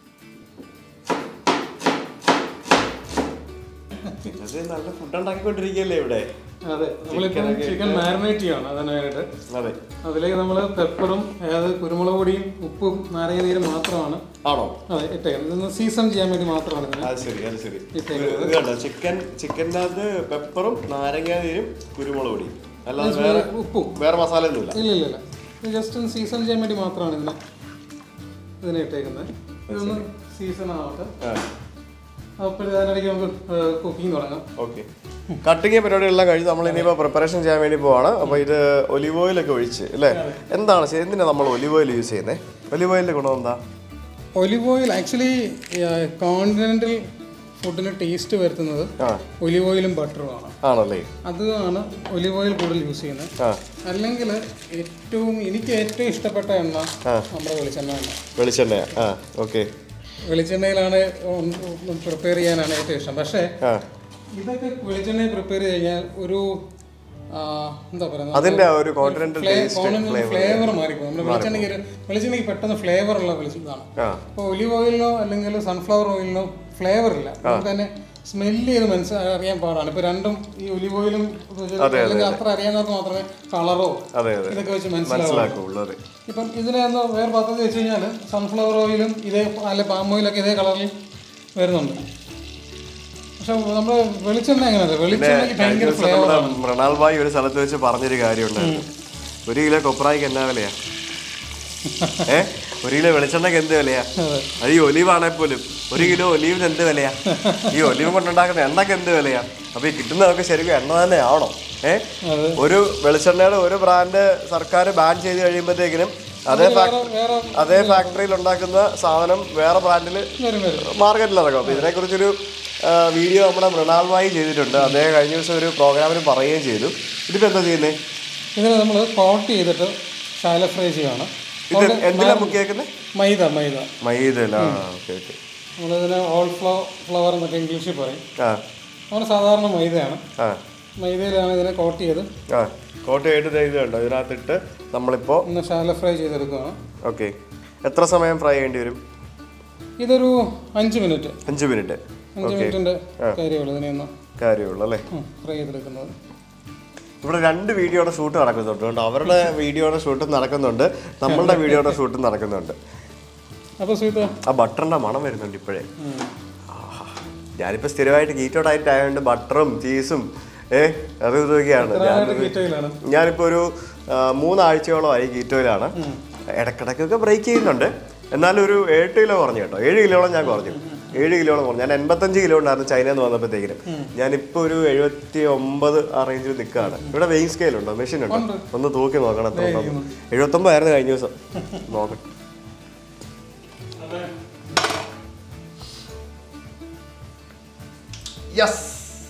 നല്ല ഫുഡ് ഉണ്ടാക്കിക്കൊണ്ടിരിക്കുകയല്ലേ ഇവിടെ അതെ നമ്മളിപ്പം ചിക്കൻ മാരിനേറ്റ് ചെയ്യണം അതിനായിട്ട് അതെ അതിലേക്ക് നമ്മൾ പെപ്പറും അതായത് കുരുമുളക് പൊടിയും ഉപ്പും നാരങ്ങ നീരും മാത്രമാണ് ആണോ അതെ ഇട്ടേക്കുന്നത് ഇതൊന്ന് സീസൺ ചെയ്യാൻ വേണ്ടി മാത്രമാണ് ഇതിന് അത് ശരി അത് ശരി ഇട്ടേക്കുന്നത്. ഇത് കണ്ടോ ചിക്കൻ ചിക്കൻ്റെ അകത്ത് പെപ്പറും നാരങ്ങാനീരും കുരുമുളക് പൊടിയും അല്ലാതെ വേറെ ഉപ്പും വേറെ മസാല ഒന്നുമില്ല ഇല്ല ഇല്ല ഇല്ല ഇത് ജസ്റ്റ് ഒന്ന് സീസൺ ചെയ്യാൻ വേണ്ടി മാത്രമാണ് ഇതിനെ ഇതിനെ ഇട്ടേക്കുന്നത് ഇതൊന്ന് സീസൺ ആവട്ടെ അപ്പോൾ അതിനിടയ്ക്ക് നമുക്ക് കുക്കിംഗ് തുടങ്ങാം ഓക്കെ കട്ടിങ് പരിപാടികളെല്ലാം കഴിഞ്ഞ് നമ്മൾ ഇനിയിപ്പോൾ പ്രിപ്പറേഷൻ ചെയ്യാൻ വേണ്ടി പോവാണ് അപ്പോൾ ഇത് ഒലിവ് ഓയിലൊക്കെ ഒഴിച്ച് അല്ലേ എന്താണ് ചെയ്യ- എന്തിനാ നമ്മൾ ഒലിവ് ഓയിൽ യൂസ് ചെയ്യുന്നത് ഒലിവ് ഓയിലിൻ്റെ ഗുണം എന്താ ഒലിവ് ഓയിൽ ആക്ച്വലി കോണ്ടിനെൻ്റൽ ഫുഡിന് ടേസ്റ്റ് വരുത്തുന്നത് ആ ഒലിവ് ഓയിലും ബട്ടറുമാണ് ആണല്ലേ അതാണ് ഒലിവ് ഓയിൽ കൂടുതൽ യൂസ് ചെയ്യുന്നത് ആ അല്ലെങ്കിൽ ഏറ്റവും എനിക്ക് ഏറ്റവും ഇഷ്ടപ്പെട്ട എണ്ണ നമ്മുടെ വെളിച്ചെണ്ണ എണ്ണ വെളിച്ചെണ്ണ ആ ഓക്കെ വെളിച്ചെണ്ണയിലാണ് പ്രിപ്പയർ ചെയ്യാനാണ് ഏറ്റവും ഇഷ്ടം പക്ഷേ ആ ഇതൊക്കെ വെളിച്ചെണ്ണയിൽ പ്രിപ്പയർ ചെയ്യാൻ ഒരു ആ, എന്താ പറയുക അതിന്റെ ആ ഒരു കോണ്ടിനെന്റൽ ടേസ്റ്റ് ഫ്ലേവർ മാറിപ്പോകും നമ്മുടെ വെളിച്ചെണ്ണയ്ക്ക് ഒരു വെളിച്ചെണ്ണയ്ക്ക് പെട്ടെന്ന് ഫ്ലേവർ ഉള്ള വെളിച്ചെണ്ണ ആ അപ്പോൾ ഒലിവ് ഓയിലിനോ അല്ലെങ്കിൽ സൺഫ്ലവർ ഓയിലിനോ ഫ്ലേവർ ഇല്ല നമുക്ക് തന്നെ സ്മെല്ല് ചെയ്ത് മനസ്സിൽ അറിയാൻ പാടാണ് ഇപ്പൊ രണ്ടും ഈ ഒലിവ് ഓയിലും അല്ലെങ്കിൽ അത്ര അറിയാവുന്നവർക്ക് മാത്രമേ കളറോ അതെ അതെ ഇതൊക്കെ വെച്ച് മനസ്സിലാവും മനസ്സിലാക്കുള്ളൂ അതെ ഇപ്പം ഇതിനെ ഒന്ന് വേറെ പദ്ധതി വെച്ച് കഴിഞ്ഞാൽ സൺഫ്ലവർ ഓയിലും ഇതേ അല്ലെ പാം ഓയിലൊക്കെ ഇതേ കളറിൽ വരുന്നുണ്ട് പക്ഷെ നമ്മുടെ വെളിച്ചെണ്ണ എങ്ങനെയല്ല വെളിച്ചെണ്ണയ്ക്ക് ഭയങ്കര ഫ്ലേവർ നമ്മുടെ മൃണാൾ ഭായി ഒരു സ്ഥലത്ത് വെച്ച് പറഞ്ഞൊരു കാര്യമുണ്ടായിരുന്നു ഒരു കിലോ കൊപ്രായിക്ക് എന്നാ വിലയാ ഏ ഒരു കിലോ വെളിച്ചെണ്ണക്ക് എന്ത് വിലയാ അത് ഈ ഒലീവ് ആണെങ്കിൽ പോലും ഒരു കിലോ ഒലീവിന് എന്ത് വിലയാ ഈ ഒലീവ് കൊണ്ടുണ്ടാക്കുന്ന എണ്ണക്ക് എന്ത് വിലയാ അപ്പൊ ഈ കിട്ടുന്നതൊക്കെ ശരിക്കും എണ്ണ തന്നെ ആണോ ഏ ഒരു വെളിച്ചെണ്ണയുടെ ഒരു ബ്രാൻഡ് സർക്കാർ ബാൻ ചെയ്ത് കഴിയുമ്പോഴത്തേക്കിനും അതേ ഫാക്ടറി വേറെ അതേ ഫാക്ടറിയിൽ ഉണ്ടാക്കുന്ന സാധനം വേറെ ബ്രാൻഡിൽ വരും വരും മാർക്കറ്റിൽ ഇറങ്ങും അപ്പോൾ ഇതിനെക്കുറിച്ചൊരു ആ, വീഡിയോ നമ്മുടെ മൃണാൾ ഭായി ചെയ്തിട്ടുണ്ട് അദ്ദേഹം കഴിഞ്ഞ ദിവസം ഒരു പ്രോഗ്രാമിന് പറയുകയും ചെയ്തു ഇതിപ്പോൾ എന്താ ചെയ്യുന്നത് ഇതിനെ നമ്മൾ കോട്ട് ചെയ്തിട്ട് ശാല ഫ്രൈ ചെയ്യുകയാണ് ഇത് എന്തിനാ മുക്കിയേക്കുന്നത് മൈദ മൈദ മൈദല്ല ഓക്കെ ഓക്കെ നമ്മളിതിനെ ഓൾ ഫ്ലോ ഫ്ലവർ എന്നൊക്കെ ഇംഗ്ലീഷിൽ പറയും ആ നമ്മൾ സാധാരണ മൈദയാണ് ആ മൈദയിലാണ് ഇതിനെ കോട്ട് ചെയ്ത് ആ കോട്ടയായിട്ട് ഇത് കണ്ടോ ഇതിനകത്തിട്ട് നമ്മളിപ്പോൾ ഒന്ന് ശാല ഫ്രൈ ചെയ്തെടുക്കുകയാണ് ഓക്കെ എത്ര സമയം ഫ്രൈ ചെയ്യേണ്ടി വരും ഇതൊരു അഞ്ച് മിനിറ്റ് അഞ്ച് മിനിറ്റ് അഞ്ച് മിനിറ്റിൻ്റെ കാര്യമുള്ളൂ ഇതിനെ ഒന്ന് കാര്യമുള്ളൂ അല്ലേ ഫ്രൈ ചെയ്തെടുക്കുന്നത് ഇവിടെ രണ്ട് വീഡിയോയുടെ ഷൂട്ട് നടക്കുന്നുണ്ട് കേട്ടോ അവരുടെ വീഡിയോയുടെ ഷൂട്ടും നടക്കുന്നുണ്ട് നമ്മളുടെ വീഡിയോയുടെ ഷൂട്ടും നടക്കുന്നുണ്ട് അപ്പോൾ സ്വീറ്റ് ആ ബട്ടറിന്റെ മണം വരുന്നുണ്ട് ഇപ്പോഴേ ആഹാ. ഞാനിപ്പോ സ്ഥിരമായിട്ട് കീറ്റോ ഡയറ്റ് ആയതുകൊണ്ട് ബട്ടറും ചീസും ഏ അത് ഇതൊക്കെയാണ് ഞാൻ ഡീറ്റെയിലാണ് ഞാനിപ്പോൾ ഒരു ആ, മൂന്നാഴ്ചയോളമായി കീറ്റോയിലാണ് ഇടക്കിടക്കൊക്കെ ബ്രേക്ക് ചെയ്യുന്നുണ്ട് എന്നാലും ഒരു ഏഴ് കിലോ കുറഞ്ഞു കേട്ടോ ഏഴ് കിലോളം ഞാൻ കുറഞ്ഞു ഏഴ് കിലോളം കുറഞ്ഞു ഞാൻ എൺപത്തഞ്ച് കിലോ ഉണ്ടായിരുന്നു ചൈനയിൽ നിന്ന് വന്നപ്പോഴത്തേക്കിനും ഞാനിപ്പോൾ ഒരു എഴുപത്തി ഒമ്പത് ആ റേഞ്ചിൽ നിൽക്കുകയാണ് ഇവിടെ വെയിങ് സ്കെയിൽ ഉണ്ടോ മെഷീൻ ഉണ്ടോ ഒന്ന് തൂക്കി നോക്കണം എത്ര ഉണ്ടോ എഴുപത്തൊമ്പതായിരുന്നു കഴിഞ്ഞ ദിവസം നോക്കട്ടെ യെസ്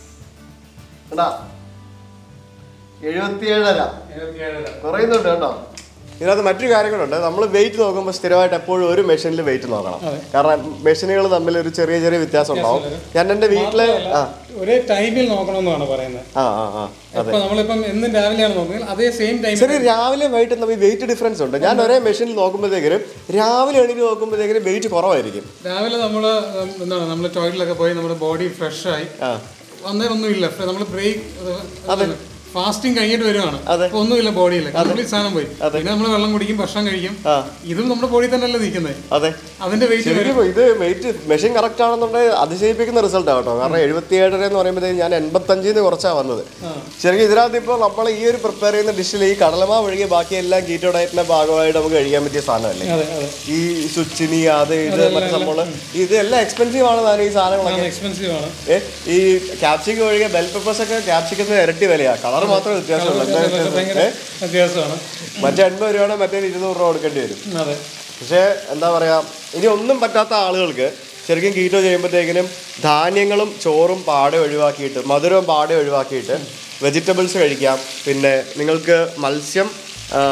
എഴുപത്തിയേഴര കുറയുന്നുണ്ട് കേട്ടോ ഇതിനകത്ത് മറ്റൊരു കാര്യങ്ങളുണ്ട് നമ്മൾ വെയിറ്റ് നോക്കുമ്പോൾ സ്ഥിരമായിട്ട് എപ്പോഴും ഒരു മെഷീനിൽ വെയിറ്റ് നോക്കണം കാരണം മെഷീനുകൾ തമ്മിൽ ഒരു ചെറിയ ചെറിയ വ്യത്യാസം ഉണ്ടാവും ഞാൻ എൻ്റെ വീട്ടിലെ ആ ഒരേ ടൈമിൽ നോക്കണമെന്നാണ് പറയുന്നത് ആ ആ ആ ഇപ്പൊ നമ്മളിപ്പം എന്നും രാവിലെയാണ് നോക്കുന്നത് അതേ സെയിം ടൈം ചെറിയ രാവിലെ വൈകിട്ട് തമ്മിൽ വെയിറ്റ് ഡിഫറൻസ് ഉണ്ട് ഞാൻ ഒരേ മെഷീനിൽ നോക്കുമ്പോഴത്തേക്കിനും രാവിലെ എണീറ്റ് നോക്കുമ്പോഴത്തേക്കിനും വെയിറ്റ് കുറവായിരിക്കും രാവിലെ നമ്മൾ എന്താണ് നമ്മൾ ടോയ്ലറ്റിലൊക്കെ പോയി നമ്മുടെ ബോഡി ഫ്രഷ് ആയി ആ അന്നേരം ഒന്നുമില്ല നമ്മൾ ബ്രേക്ക് ഫാസ്റ്റിംഗ് കഴിഞ്ഞിട്ട് വരുവാണ് അതെ. അപ്പൊ ഒന്നുമില്ല ബോഡിയിൽ കംപ്ലീറ്റ് സാധനം പോയി പിന്നെ നമ്മൾ വെള്ളം കുടിക്കും ഭക്ഷണം കഴിക്കും ആ. ഇതും നമ്മുടെ ബോഡി തന്നെയല്ലേ നിൽക്കുന്നത് അതെ അതിന്റെ വെയിറ്റ് ശരിക്കും ഇത് വെയിറ്റ് മെഷീൻ കറക്റ്റ് ആണെന്നുണ്ടെങ്കിൽ അതിശയിപ്പിക്കുന്ന റിസൾട്ട് കേട്ടോ കാരണം എഴുപത്തിയേഴര എന്ന് പറയുമ്പോഴത്തേക്ക് ഞാൻ എൺപത്തഞ്ചിൽ നിന്ന് കുറച്ചാണ് വന്നത് ശരിക്കും ഇതിനകത്ത് ഇപ്പോൾ നമ്മൾ ഈ ഒരു പ്രിപ്പയർ ചെയ്യുന്ന ഡിഷിൽ ഈ കടലമാവ് ഒഴികെ ബാക്കി എല്ലാം കീറ്റോ ഡയറ്റിന്റെ ഭാഗമായിട്ട് നമുക്ക് കഴിക്കാൻ പറ്റിയ സാധനമല്ലേ അതെ അതെ ഈ സുച്ചിനി അത് ഇത് മറ്റു സംഭവം ഇതെല്ലാം എക്സ്പെൻസീവ് ആണ് താനും ഈ സാധനങ്ങളൊക്കെ എക്സ്പെൻസീവ് ആണ് ഏ, ഈ ക്യാപ്സിക്കം ഒഴികെ ബെൽ പെപ്പേഴ്സ് ഒക്കെ ക്യാപ്സിക്കത്തിന് ഇരട്ടി വിലയാ കളർ മാത്രമേ വ്യത്യാസമുള്ളൂ എന്താ വ്യത്യാസം? ഭയങ്കര വ്യത്യാസമാണ് മറ്റേ എൺപത് രൂപയുടെ മറ്റേ ഇരുന്നൂറ് രൂപ കൊടുക്കേണ്ടി വരും അതെ പക്ഷേ എന്താ പറയാ ഇനി ഒന്നും പറ്റാത്ത ആളുകൾക്ക് ശരിക്കും കീറ്റോ ചെയ്യുമ്പോഴത്തേക്കിനും ധാന്യങ്ങളും ചോറും പാടെ ഒഴിവാക്കിയിട്ട് മധുരവും പാടെ ഒഴിവാക്കിയിട്ട് വെജിറ്റബിൾസ് കഴിക്കാം പിന്നെ നിങ്ങൾക്ക് മത്സ്യം ആ,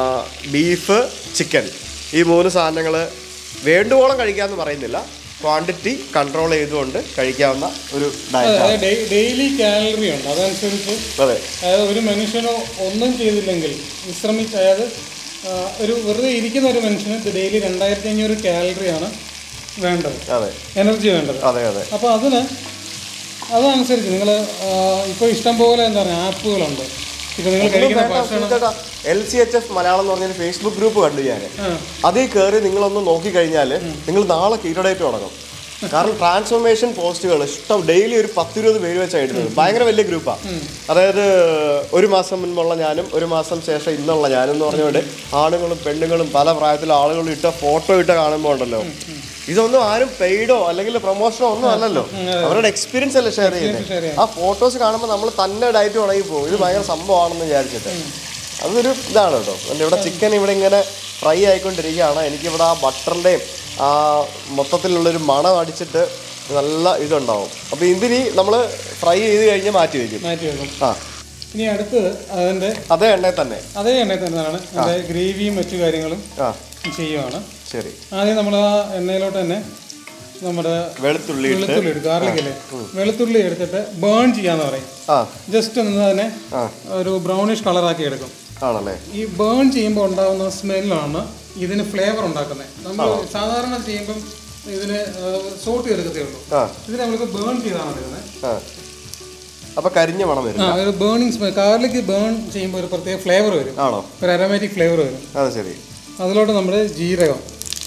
ബീഫ് ചിക്കൻ ഈ മൂന്ന് സാധനങ്ങൾ വേണ്ടുവോളം കഴിക്കാമെന്ന് പറയുന്നില്ല ക്വാണ്ടിറ്റി കൺട്രോൾ ചെയ്തുകൊണ്ട് കഴിക്കാവുന്ന ഒരു ഡയറ്റ് അതായത് ഡെയിലി കാലറി ഉണ്ട് അതനുസരിച്ച് അതെ അതായത് ഒരു മനുഷ്യന് ഒന്നും ചെയ്തില്ലെങ്കിൽ വിശ്രമിച്ച് അതായത് ആ, ഒരു വെറുതെ ഇരിക്കുന്ന ഒരു മനുഷ്യന് ഡെയിലി രണ്ടായിരത്തി അഞ്ഞൂറ് കാലറിയാണ് വേണ്ടത് അതെ എനർജി വേണ്ടത് അതെ അതെ അപ്പോൾ അതിന് അതനുസരിച്ച് നിങ്ങൾ ഇപ്പോൾ ഇഷ്ടംപോലെ എന്താ പറയുക ആപ്പുകളുണ്ട് ഇപ്പോൾ നിങ്ങൾ കഴിക്കുന്ന ഭക്ഷണം L C H F Malayalam എന്ന് പറഞ്ഞൊരു ഫേസ്ബുക്ക് ഗ്രൂപ്പ് കണ്ടു ഞാൻ ആ. അതിൽ കയറി നിങ്ങളൊന്ന് നോക്കിക്കഴിഞ്ഞാൽ നിങ്ങൾ നാളെ കീറ്റോഡേറ്റ് തുടങ്ങും കാരണം ട്രാൻസ്ഫോർമേഷൻ പോസ്റ്റുകൾ ഇഷ്ടം ഡെയിലി ഒരു പത്തിരുപത് പേര് വെച്ചായിട്ടുണ്ട് ഭയങ്കര വലിയ ഗ്രൂപ്പാണ് അതായത് ഒരു മാസം മുൻപുള്ള ഞാനും ഒരു മാസം ശേഷം ഇന്നുള്ള ഞാനും എന്ന് പറഞ്ഞുകൊണ്ട് ആണുങ്ങളും പെണ്ണുങ്ങളും പല പ്രായത്തിലുള്ള ആളുകളും ഇട്ട ഫോട്ടോ ഇട്ട കാണുമ്പോൾ ഉണ്ടല്ലോ ഇതൊന്നും ആരും പെയ്ഡോ അല്ലെങ്കിൽ പ്രൊമോഷനോ ഒന്നും അല്ലല്ലോ അവരുടെ എക്സ്പീരിയൻസ് അല്ലേ ഷെയർ ചെയ്യുന്നത് share ആ ഫോട്ടോസ് കാണുമ്പോൾ നമ്മൾ തന്നെ ഡയറ്റ് തുടങ്ങി പോകും ഇത് ഭയങ്കര സംഭവമാണെന്ന് വിചാരിച്ചിട്ട് അതൊരു ഇതാണ് കേട്ടോ എൻ്റെ ഇവിടെ ചിക്കൻ ഇവിടെ ഇങ്ങനെ ഫ്രൈ ആയിക്കൊണ്ടിരിക്കുകയാണ് എനിക്കിവിടെ ആ ബട്ടറിൻ്റെയും ആ മൊത്തത്തിലുള്ളൊരു മണം അടിച്ചിട്ട് നല്ല ഇതുണ്ടാവും അപ്പോൾ ഇതിനി നമ്മൾ ഫ്രൈ ചെയ്ത് കഴിഞ്ഞ് മാറ്റി വയ്ക്കും മാറ്റി വെക്കും ആ ഇനി അടുത്തത് അതിൻ്റെ അതേ എണ്ണയിൽ തന്നെ അതേ എണ്ണയിൽ തന്നെയാണ് അതിൻ്റെ ഗ്രേവിയും മറ്റു കാര്യങ്ങളും ആ ചെയ്യുവാണ് ശരി ആദ്യം നമ്മൾ ആ എണ്ണയിലോട്ട് തന്നെ നമ്മുടെ വെളുത്തുള്ളി ഇട്ട് വെളുത്തുള്ളി എടുക്കും ഗാർലിക് അല്ലേ വെളുത്തുള്ളി എടുത്തിട്ട് ബേൺ ചെയ്യാന്ന് പറയും ആ ജസ്റ്റ് ഒന്ന് അതിനെ ആ ഒരു ബ്രൗണിഷ് കളറാക്കി എടുക്കും ആണല്ലേ ഈ ബേൺ ചെയ്യുമ്പോൾ ഉണ്ടാകുന്ന സ്മെല്ലാണ് ഇതിന് ഫ്ലേവർ ഉണ്ടാക്കുന്നത് നമ്മൾ സാധാരണ ചെയ്യുമ്പം ഇതിന് സോട്ട് ചെയ്തെടുക്കത്തേ ഉള്ളൂ ആ ഇതിന് നമ്മൾക്ക് ബേൺ ചെയ്താണ് എടുക്കുന്നത് ആ അപ്പോൾ കരിഞ്ഞ മണം വരും ആ ഒരു ബേണിങ് സ്മെൽ ഗാർലിക് ബേൺ ചെയ്യുമ്പോൾ ഒരു പ്രത്യേക ഫ്ലേവർ വരും ആണോ ഒരു അരോമാറ്റിക് ഫ്ലേവർ വരും അത് ശരി അതിലോട്ട് നമ്മൾ ജീരകം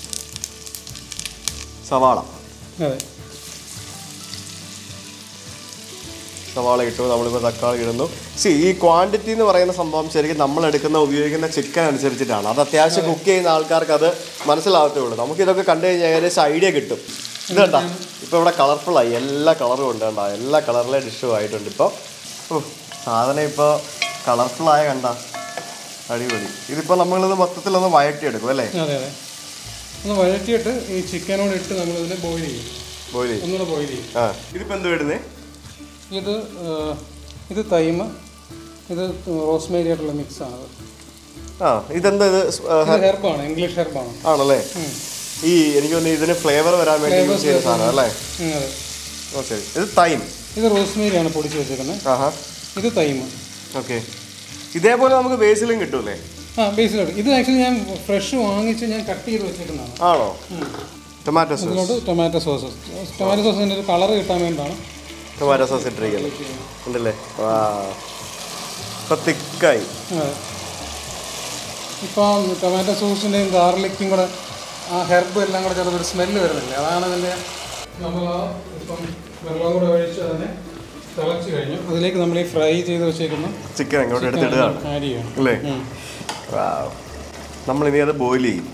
സവാള അതെ സവാള ഇട്ടു നമ്മളിപ്പോൾ തക്കാളി ഇടുന്നു സി ഈ ക്വാണ്ടിറ്റി എന്ന് പറയുന്ന സംഭവം ശരിക്കും നമ്മൾ എടുക്കുന്ന ഉപയോഗിക്കുന്ന ചിക്കൻ അനുസരിച്ചിട്ടാണ് അത് അത്യാവശ്യം കുക്ക് ചെയ്യുന്ന ആൾക്കാർക്ക് അത് മനസ്സിലാവത്തേ ഉള്ളൂ നമുക്ക് ഇതൊക്കെ കണ്ടു കഴിഞ്ഞാൽ ഏകദേശം ഐഡിയ കിട്ടും ഇത് കണ്ട ഇപ്പോൾ ഇവിടെ കളർഫുള്ളായി എല്ലാ കളറും ഉണ്ട് കണ്ട എല്ലാ കളറിലെ ഡിഷും ആയിട്ടുണ്ട് ഇപ്പോൾ സാധനം ഇപ്പോൾ കളർഫുള്ളായ കണ്ട അടിപൊളി ഇതിപ്പോൾ നമ്മളിത് മൊത്തത്തിലൊന്ന് വഴറ്റിയെടുക്കും അല്ലേ അതെ അതെ ഒന്ന് വഴറ്റിയിട്ട് ഈ ചിക്കനോട് ഇട്ട് നമ്മൾ ഇതിനെ ബോയിൽ ചെയ്യും ബോയിൽ ചെയ്യും ഒന്നുകൂടെ ബോയിൽ ചെയ്യും ആ ഇതിപ്പോൾ എന്ത് വരുന്നേ ഇത് ആ, ഇത് തൈമ് ഇത് റോസ്മേരി ആയിട്ടുള്ള മിക്സ് ആണ് ഇത്. ആ ഇതെന്താ ഇത് സ്- ആ, ഇത് ഹെർബാണ് ഇംഗ്ലീഷ് ഹെർബാണ് ആണല്ലേ ഈ എനിക്ക് തോന്നുന്നു ഇതിന് ഫ്ലേവർ വരാൻ വേണ്ടി യൂസ് ചെയ്യുന്ന സാധനം അല്ലേ അതെ ഓ ശരി ഇത് തൈം ഇത് റോസ്മേരി ആണ് പൊടിച്ച് വെച്ചേക്കുന്നത് ആഹാ ഇത് തൈമ് ഓക്കെ ഇതേപോലെ നമുക്ക് ബേസിലും കിട്ടൂലേ ആ ബേസിലോട്ട് ഇത് ആക്ച്വലി ഞാൻ ഫ്രഷ് വാങ്ങിച്ച് ഞാൻ കട്ട് ചെയ്ത് വെച്ചേക്കുന്നതാണ് ആണോ ടൊമാറ്റോ സോസ് ഇതിലോട്ട് ടൊമാറ്റോ സോസ് ടൊമാറ്റോ സോസിൻ്റെ ഒരു കളർ കിട്ടാൻ വേണ്ടിയാണ് ടൊമാറ്റോ സോസ് ഇട്ടിരിക്കുന്നത് ഉണ്ടല്ലേ വാ ഇപ്പൊ തിക്കായി അതെ ഇപ്പം ടൊമാറ്റോ സോസിൻ്റെയും ഗാർലിക്കും കൂടെ ആ ഹെർബ് എല്ലാം കൂടെ ചിലപ്പോൾ സ്മെല്ല് വരുന്നില്ലേ അതാണ് അതിൻ്റെ നമ്മൾ ആ ഇപ്പം വെള്ളം കൂടെ ഒഴിച്ച് അതിനെ തിളച്ച് കഴിഞ്ഞു അതിലേക്ക് നമ്മൾ ഈ ഫ്രൈ ചെയ്ത് വെച്ചേക്കുന്ന ചിക്കൻ അങ്ങോട്ട് എടുത്തിടുകയാണ് ആഡ് ചെയ്യണം അല്ലേ ഉം. നമ്മളിനി അത് ബോയിൽ ചെയ്യും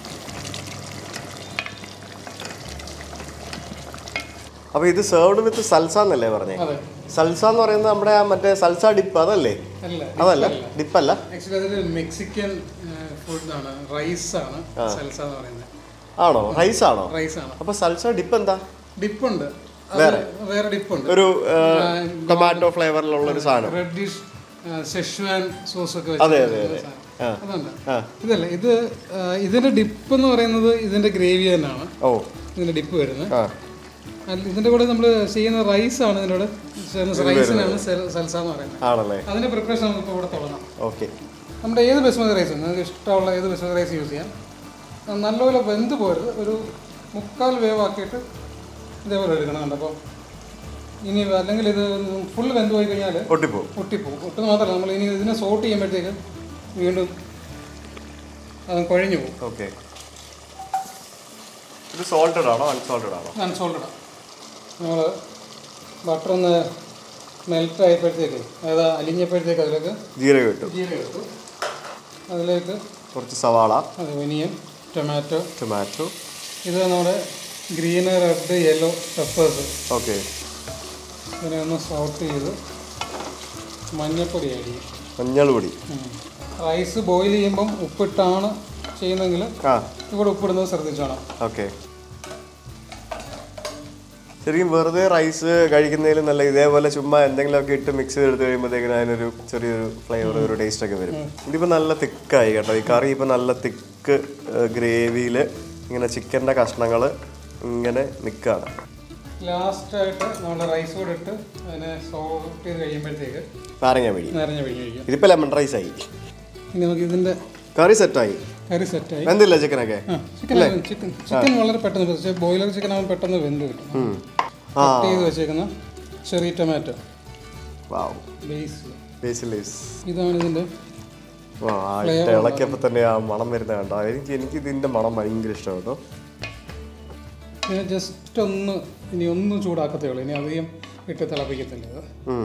അപ്പൊ ഇത് സെർവ്ഡ് വിത്ത് സൽസ എന്നല്ലേ പറഞ്ഞേ അതെ സൽസ എന്ന് പറയുന്നത് നമ്മുടെ ആ മറ്റേ സൽസ ഡിപ്പ് അതല്ലേ അല്ല അതല്ല ഡിപ്പല്ല ആക്ച്വലി അതൊരു മെക്സിക്കൻ ഫുഡാണ് റൈസാണ് സൽസ എന്ന് പറയുന്നത് ആണോ റൈസ് ആണോ റൈസ് ആണ് അപ്പൊ സൽസ ഡിപ്പ് എന്താ ഡിപ്പുണ്ട് വേറെ ഡിപ്പുണ്ട് ഒരു ടൊമാറ്റോ ഫ്ലേവറിലുള്ള ഒരു സാധനം റെഡ് ഡിഷ് സെഷ്വാൻ സോസ് ഒക്കെ അതെ, വെച്ച് അതെ, അതെ. ആ. അതുണ്ട് ആ ഇതല്ല ഇത് ആ, ഇതിന്റെ ഡിപ്പ് എന്ന് പറയുന്നത് ഇതിന്റെ ഗ്രേവി തന്നെയാണ് ഓ ഇതിന്റെ ഡിപ്പ് വരുന്നത് ആ അല്ല, ഇതിന്റെ കൂടെ നമ്മൾ ചെയ്യുന്ന റൈസ് ആണ് ഇതിനോട് ചേർന്ന റൈസിനാണ് സെൽ- സൽസ എന്ന് പറയുന്നത് ആണല്ലേ അതിന്റെ പ്രിപ്പറേഷൻ നമുക്ക് ഇപ്പോൾ ഇവിടെ തുടങ്ങാം ഓക്കെ നമ്മുടെ ഏത് ബസ്മതി റൈസ് നിങ്ങൾക്ക് ഇഷ്ടമുള്ള ഏത് ബസ്മതി റൈസ് യൂസ് ചെയ്യാം അത് നല്ലപോലെ വെന്ത് പോരുത് ഒരു മുക്കാൽ വേവാക്കിയിട്ട് ഇതേപോലെ എടുക്കണം കണ്ടോ അപ്പോൾ ഇനി അല്ലെങ്കിൽ ഇത് ഫുൾ വെന്ത് പോയി കഴിഞ്ഞാൽ ഒട്ടിപ്പോ ഒട്ടിപ്പോവും ഒട്ടുന്ന മാത്രമല്ല നമ്മൾ ഇനി ഇതിനെ സോട്ട് ചെയ്യുമ്പോഴത്തേക്ക് വീണ്ടും അത് കുഴഞ്ഞു പോകും ഓക്കെ ഇത് സോൾട്ടഡ് ആണോ അൺസോൾട്ടഡ് ആണോ അൺസോൾട്ടഡ് നമ്മൾ ബട്ടർ ഒന്ന് മെൽറ്റ് ആയപ്പോഴത്തേക്ക് അതായത് അലിഞ്ഞപ്പോഴത്തേക്ക് അതിലേക്ക് ജീരകം ഇട്ടു ജീരകം എടുത്തു അതിലേക്ക് കുറച്ച് സവാള അത് ഒനിയൻ ടൊമാറ്റോ ടൊമാറ്റോ ഇത് നമ്മുടെ green red yellow peppers okay ഇതിനെ ഒന്ന് സോട്ട് ചെയ്ത് മഞ്ഞൾപ്പൊടി ആഡ് ചെയ്യും മഞ്ഞൾ പൊടി റൈസ് ബോയിൽ ചെയ്യുമ്പം ഉപ്പിട്ടാണ് ചെയ്യുന്നതെങ്കിൽ ആ ഇവിടെ ഉപ്പിടുന്നത് ശ്രദ്ധിച്ചോണം ഓക്കെ ശരിക്കും വെറുതെ റൈസ് കഴിക്കുന്നതിലും നല്ല ഇതേപോലെ ചുമ്മാ എന്തെങ്കിലുമൊക്കെ ഇട്ട് മിക്സ് ചെയ്തെടുത്ത് കഴിയുമ്പോഴത്തേക്കിനും അതിനൊരു ചെറിയൊരു ഫ്ലേവർ ഒരു ടേസ്റ്റ് ഒക്കെ വരും ഇതിപ്പോൾ നല്ല തിക്കായി കേട്ടോ ഈ കറി ഇപ്പോൾ നല്ല തിക്ക് ഗ്രേവിയിൽ ഇങ്ങനെ ചിക്കൻ്റെ കഷ്ണങ്ങൾ ഇങ്ങനെ നിൽക്കുകയാണ് ലാസ്റ്റായിട്ട് നമ്മൾ റൈസ് കൂടെ ഇട്ട് അതിനെ സോട്ട് ചെയ്ത് കഴിയുമ്പോഴത്തേക്ക് നാരങ്ങ പിഴി നിറഞ്ഞ പിഴിഞ്ഞ് കഴിക്കും ഇതിപ്പോൾ ലെമൺ റൈസ് ആയി ഇനി നമുക്ക് ഇതിൻ്റെ കറി സെറ്റായി കറി സെറ്റായി എന്തില്ല ചിക്കനൊക്കെ ആ ചിക്കൻ ചിക്കൻ ചിക്കൻ വളരെ പെട്ടെന്ന് പക്ഷേ ബോയിലർ ചിക്കൻ ആകുമ്പോൾ പെട്ടെന്ന് വെന്ത് കിട്ടും ഉം. ആ കട്ട് ചെയ്ത് വെച്ചേക്കുന്ന ചെറിയ ടൊമാറ്റോ വാവ് ബേസ് ബേസിൽ ലീവ്സ് ഇതാണ് ഇതിൻ്റെ ആ ആ ഇട്ട് ഇളക്കിയപ്പോൾ തന്നെ ആ മണം വരുന്നത് കണ്ടോ എനിക്ക് എനിക്ക് ഇതിൻ്റെ മണം ഭയങ്കര ഇഷ്ടം കേട്ടോ പിന്നെ ജസ്റ്റ് ഒന്ന് ഇനി ഒന്ന് ചൂടാക്കത്തേ ഉള്ളൂ ഇനി അധികം ഇട്ട് തിളപ്പിക്കത്തില്ല ഇത് ഉം.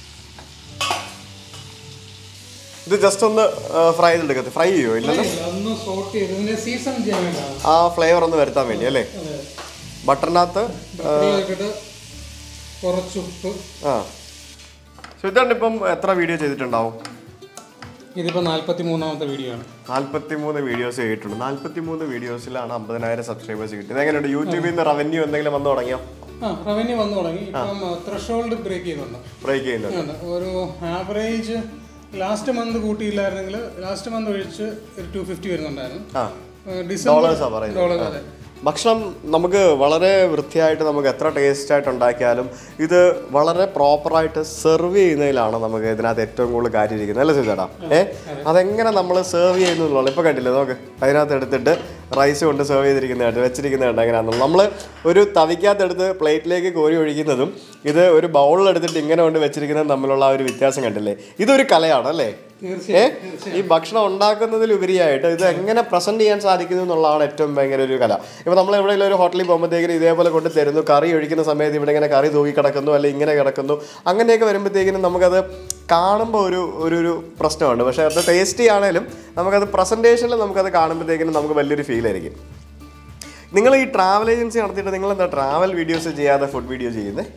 ഇത് ജസ്റ്റ് ഒന്ന് ഫ്രൈ ചെയ്തെടുക്കത്തെ ഫ്രൈ ചെയ്യോ ഇല്ലല്ലോ ഒന്ന് സോട്ട് ചെയ്ത് ഇതിനെ സീസൺ ചെയ്യാൻ വേണ്ടിയാണ് ആ ഫ്ലേവർ ഒന്ന് വരുത്താൻ വേണ്ടി അല്ലേ അതെ ബട്ടറിനകത്ത് ബട്ടറിലിട്ടിട്ട് കുറച്ച് ഉപ്പ് ആ സുചേട്ടൻ ഇപ്പം എത്ര വീഡിയോ ചെയ്തിട്ടുണ്ടാവും ഇതിപ്പോൾ നാൽപ്പത്തി മൂന്നാമത്തെ വീഡിയോ ആണ് നാൽപ്പത്തി മൂന്ന് വീഡിയോസ് ചെയ്തിട്ടുണ്ട് നാൽപ്പത്തി മൂന്ന് വീഡിയോസിലാണ് അമ്പതിനായിരം സബ്സ്ക്രൈബേഴ്സ് കിട്ടിയത് എങ്ങനെയുണ്ട് യൂട്യൂബിൽ നിന്ന് റവന്യൂ എന്തെങ്കിലും വന്നു തുടങ്ങിയോ ആ റവന്യൂ വന്നു തുടങ്ങി ഇപ്പം ത്രഷോൾഡ് ബ്രേക്ക് ചെയ്യുന്നുണ്ട് ബ്രേക്ക് ചെയ്യുന്നുണ്ട് ഉണ്ട്. ഒരു ആവറേജ് ലാസ്റ്റ് മന്ത് കൂട്ടിയില്ലായിരുന്നെങ്കിൽ ലാസ്റ്റ് മന്ത് ഒഴിച്ച് ഒരു ടു ഫിഫ്റ്റി വരുന്നുണ്ടായിരുന്നു ആ ഏഹ് ഡിസംബർ ഡോളേഴ്സാ പറയുന്നത് ഡോളർ അതെ ഭക്ഷണം നമുക്ക് വളരെ വൃത്തിയായിട്ട് നമുക്ക് എത്ര ടേസ്റ്റ് ആയിട്ട് ഉണ്ടാക്കിയാലും ഇത് വളരെ പ്രോപ്പറായിട്ട് സെർവ് ചെയ്യുന്നതിലാണ് നമുക്ക് ഇതിനകത്ത് ഏറ്റവും കൂടുതൽ കാര്യം ഇരിക്കുന്നത് അല്ലേ ചേട്ടാ ഏ അതെങ്ങനെ നമ്മൾ സെർവ് ചെയ്യുന്നുള്ളൂ ഇപ്പൊ കണ്ടില്ലേ നോക്ക് അതിനകത്ത് എടുത്തിട്ട് റൈസ് കൊണ്ട് സെർവ് ചെയ്തിരിക്കുന്നതായിട്ട് വെച്ചിരിക്കുന്നതായിട്ട് എങ്ങനെയാണെന്നുള്ളത് നമ്മൾ ഒരു തവിക്കകത്തെടുത്ത് പ്ലേറ്റിലേക്ക് കോരി ഒഴിക്കുന്നതും ഇത് ഒരു ബൗളിൽ എടുത്തിട്ട് ഇങ്ങനെ കൊണ്ട് വെച്ചിരിക്കുന്നതും തമ്മിലുള്ള ആ ഒരു വ്യത്യാസം കണ്ടില്ലേ ഇതൊരു കലയാണ് അല്ലേ ഏ ഈ ഭക്ഷണം ഉണ്ടാക്കുന്നതിലുപരിയായിട്ട് ഇത് എങ്ങനെ പ്രസന്റ് ചെയ്യാൻ സാധിക്കുന്നു എന്നുള്ളതാണ് ഏറ്റവും ഭയങ്കര ഒരു കല ഇപ്പൊ നമ്മൾ എവിടെയെങ്കിലും ഒരു ഹോട്ടലിൽ പോകുമ്പോഴത്തേക്കും ഇതേപോലെ കൊണ്ട് തരുന്നു കറി ഒഴിക്കുന്ന സമയത്ത് ഇവിടെ ഇങ്ങനെ കറി തൂക്കി കിടക്കുന്നു അല്ലെങ്കിൽ ഇങ്ങനെ കിടക്കുന്നു അങ്ങനെയൊക്കെ വരുമ്പോഴത്തേക്കിനും നമുക്കത് കാണുമ്പോൾ ഒരു ഒരു ഒരു പ്രശ്നമുണ്ട് പക്ഷേ അത് ടേസ്റ്റി ആണെങ്കിലും നമുക്കത് പ്രസന്റേഷനിൽ നമുക്കത് കാണുമ്പോഴത്തേക്കിനും നമുക്ക് വലിയൊരു ഫീൽ ആയിരിക്കും നിങ്ങൾ ഈ ട്രാവൽ ഏജൻസി നടത്തിയിട്ട് നിങ്ങൾ എന്താ ട്രാവൽ വീഡിയോസ് ചെയ്യാതെ ഫുഡ് വീഡിയോ ചെയ്യുന്നത്